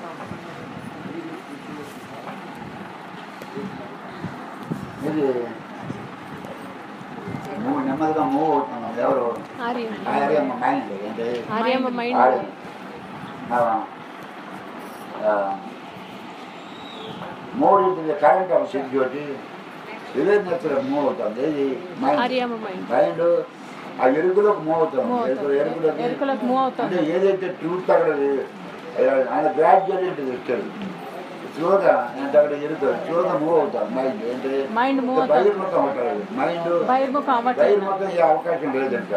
ఇది మూడు నెమ్మదిగా మూవ్ అవుతున్నాం ఎవరు ఆర్య ఆర్యమ్మ మైండ్ అంటే ఆర్యమ్మ మైండ్ ఆర్యం. ఆ, ఆ, మూడు ఇంటి కరెంట్ ఆఫ్ జ్యోతి వివేక్నెస్ మూవ్ అవుతుంది ఏది మైండ్ ఆర్యమ్మ మైండ్ మైండ్ ఆ ఎరుకులోకి మూవ్ అవుతాం మూవ్ ఎరుకు అవుతాం ఎరుకులోకి ఎరుకలకు మూవ్ అవుతాం అంటే ఏదైతే ట్రూత్ అక్కడ ఆయన గ్రాడ్యువల్ ఏంటి వచ్చాడు స్లోగా అంటే అక్కడ ఎరుకు స్లోగా మూవ్ అవుతాం మైండ్ అంటే మైండ్ మూవ్ అవుతాం బహిర్ముఖం అవుతాడు మైండ్ బహిర్ముఖం అవ్వట్లేదు బహిర్ముఖం ఈ అవకాశం లేదంట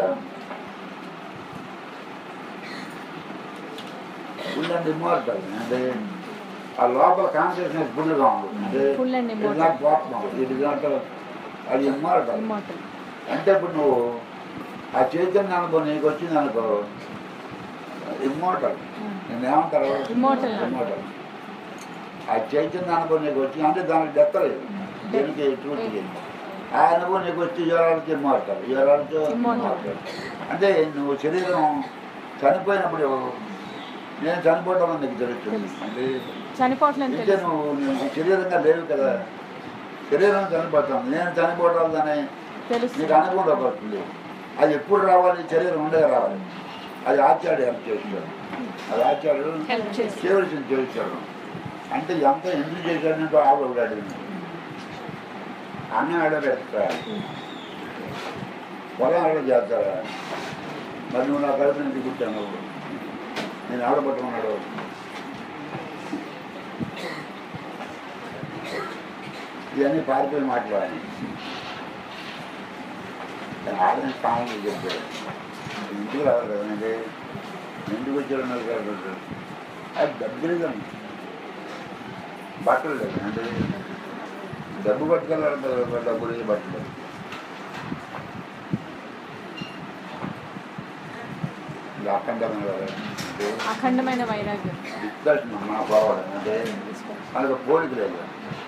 ఫుల్ ఇమ్మోర్టల్ అంటే ఆ లోపల కాన్షియస్నెస్ ఫుల్గా ఉంది అంటే Full and immortal. ఇది నాకు పోతున్నాం ఇది దాంట్లో అది ఇమ్మోర్టల్ ఇమ్మోటల్ అంటే ఇప్పుడు నువ్వు ఆ చైతన్య అనుకో నీకు వచ్చింది అనుకో ఇమ్మోటల్ నేను ఏమంటారు Immortal. ఇమ్మోటల్ ఆ చైతన్య అనుకో నీకు వచ్చింది అంటే దానికి డెత్ లేదు దేనికి ట్రూత్ లేదు ఆ అనుభవం నీకు వచ్చి జ్వరాలకి ఇమ్మోటల్ జ్వరాలతో Immortal. ఇమ్మోటల్ అంటే నువ్వు శరీరం చనిపోయినప్పుడు నేను చనిపోవడం అని నీకు తెలుస్తుంది తెలుసు. అంటే చనిపోవట్లేదు అంటే తెలుసు నువ్వు నువ్వు శరీరంగా లేవు కదా శరీరం చనిపోతాం నేను చనిపోవడం అనే తెలుసు నీకు అనుభవం వస్తుంది అది ఎప్పుడు రావాలి శరీరం ఉండగా రావాలి అది ఆచార్య హెల్ప్ చేస్తాడు అది ఆచార్యుడు హెల్ప్ చేసి చేయవలసింది చేస్తాడు అంటే ఎంత ఎందుకు చేశాడంటే ఆవిడ అడిగింది అన్నం ఆడ పెడతాడు పొలం ఆడ చేస్తాడా మరి నువ్వు నా కడుపు నుంచి కూర్చాను నేను ఆడబట్టుకున్నాడు ఇవన్నీ పారిపోయి మాట్లాడాలి ఆడని స్థానంలో చెప్పాడు ఇంటికి రావాలి కదా అంటే ఇంటికి వచ్చాడు నాకు కాదు అది దగ్గరగా బట్టలు లేదు అంటే డబ్బు పట్టుకెళ్ళాలి కదా, డబ్బులు ఏ బట్టలు ఇది అఖండమైన కదా అంటే అఖండమైన వైరాగ్యం డిస్కషన్ మా పోవాలి అంటే మనకు పోలిక లేదు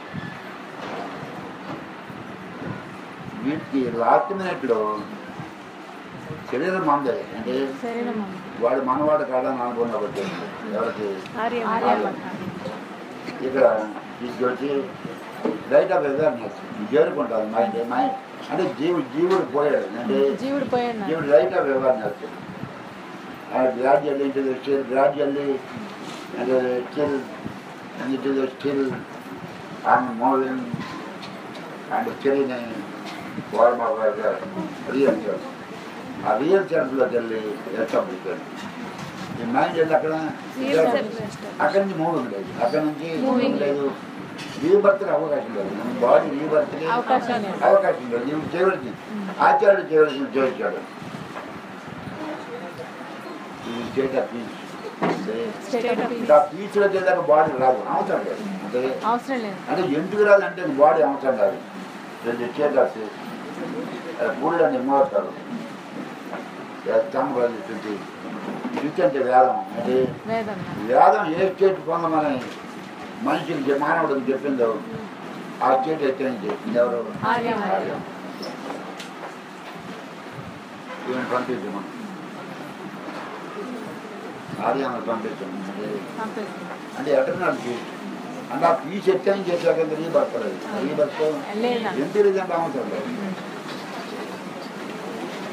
వీటికి లాస్ట్ మినిట్లో శరీరం మందే అంటే శరీరం ఉంది. వాడు మనవాడు కాదని అనుకున్న ఒకటి ఎవరికి ఆర్య ఆర్యభట్ట ఇక్కడ ఇది వచ్చి రైట్ ఆఫ్ అవేర్నెస్ చేరుకుంటుంది మైండ్ మైండ్ అంటే జీవుడు జీవుడు పోయాడు అంటే జీవుడు పోయాడు జీవుడు రైట్ ఆఫ్ అవేర్నెస్ గ్రాడ్యువల్లీ ఇంటి still gradually and uh, still and it is a still I'm moving and still in a form of a real self. ఆ రియల్ సెల్ఫ్లోకి వెళ్ళి ఎస్టాబ్లిష్ ఈ మైండ్ వెళ్ళి అక్కడ Real self లో establish. అక్కడి నుంచి మూవింగ్ లేదు అక్కడ నుంచి Moving మూవింగ్ లేదు రీబర్త్కి అవకాశం లేదు బాడీ రీబర్త్కి అవకాశం లేదు. అవకాశం లేదు నువ్వు చేయవలసింది ఆచార్యుడు చేయవలసింది చేయించాడు ఇది state of peace state of peace ఇంకా పీస్లోకి వెళ్ళాక బాడీ రాదు అవసరం లేదు అంటే అవసరం లేదు అంటే ఎందుకు రాదంటే బాడీ అవసరం కాదు రెండు స్టేట్ ఆఫ్ పీస్ పూలు అని మోస్తారు తమ్ముడు శుద్ధి శుద్ధి అంటే వేదం అంటే వేదం వేదం ఏ స్టేట్ పొందమని మనిషికి మానవుడికి చెప్పిందో ఆ స్టేట్ ఎక్కడ చెప్పింది ఎవరు ఆర్యం ఆర్యం. ఈవెన్ పంపించము ఆర్యాన్ని పంపించము అంటే పంపిస్తుంది అంటే ఎటర్నల్ పీస్ అంటే ఆ పీస్ ఎక్కడ చేశాక రీబర్తలేదు రీబర్త్ లేదా ఎంత రీజన్ అవసరం లేదు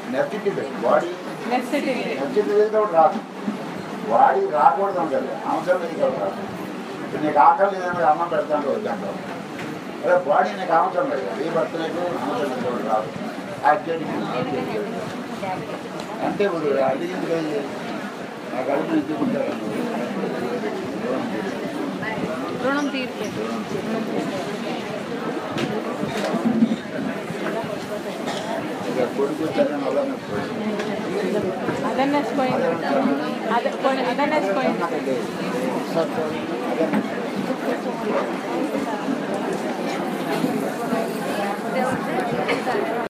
నెత్తికి బాడీ నెక్స్ట్ నెత్తికి కూడా రాదు వాడి రాకూడదు అంటారు అవసరం లేదు కదా రాదు ఇప్పుడు నీకు ఆకలి లేదని అన్నం పెడతాను వద్దంటావు అదే బాడీ నీకు అవసరం లేదు ఏ భర్త నీకు అవసరం లేదు కూడా రాదు ఆ చెడు అంటే ఇప్పుడు అడిగింది కదా నాకు అడిగిన ఎందుకుంటారు రుణం తీర్లేదు ఇక కొడుకు చదివిన వల్ల నాకు పోయింది. అదే నచ్చిపోయింది అదే పోయి- అదే నచ్చిపోయింది అదే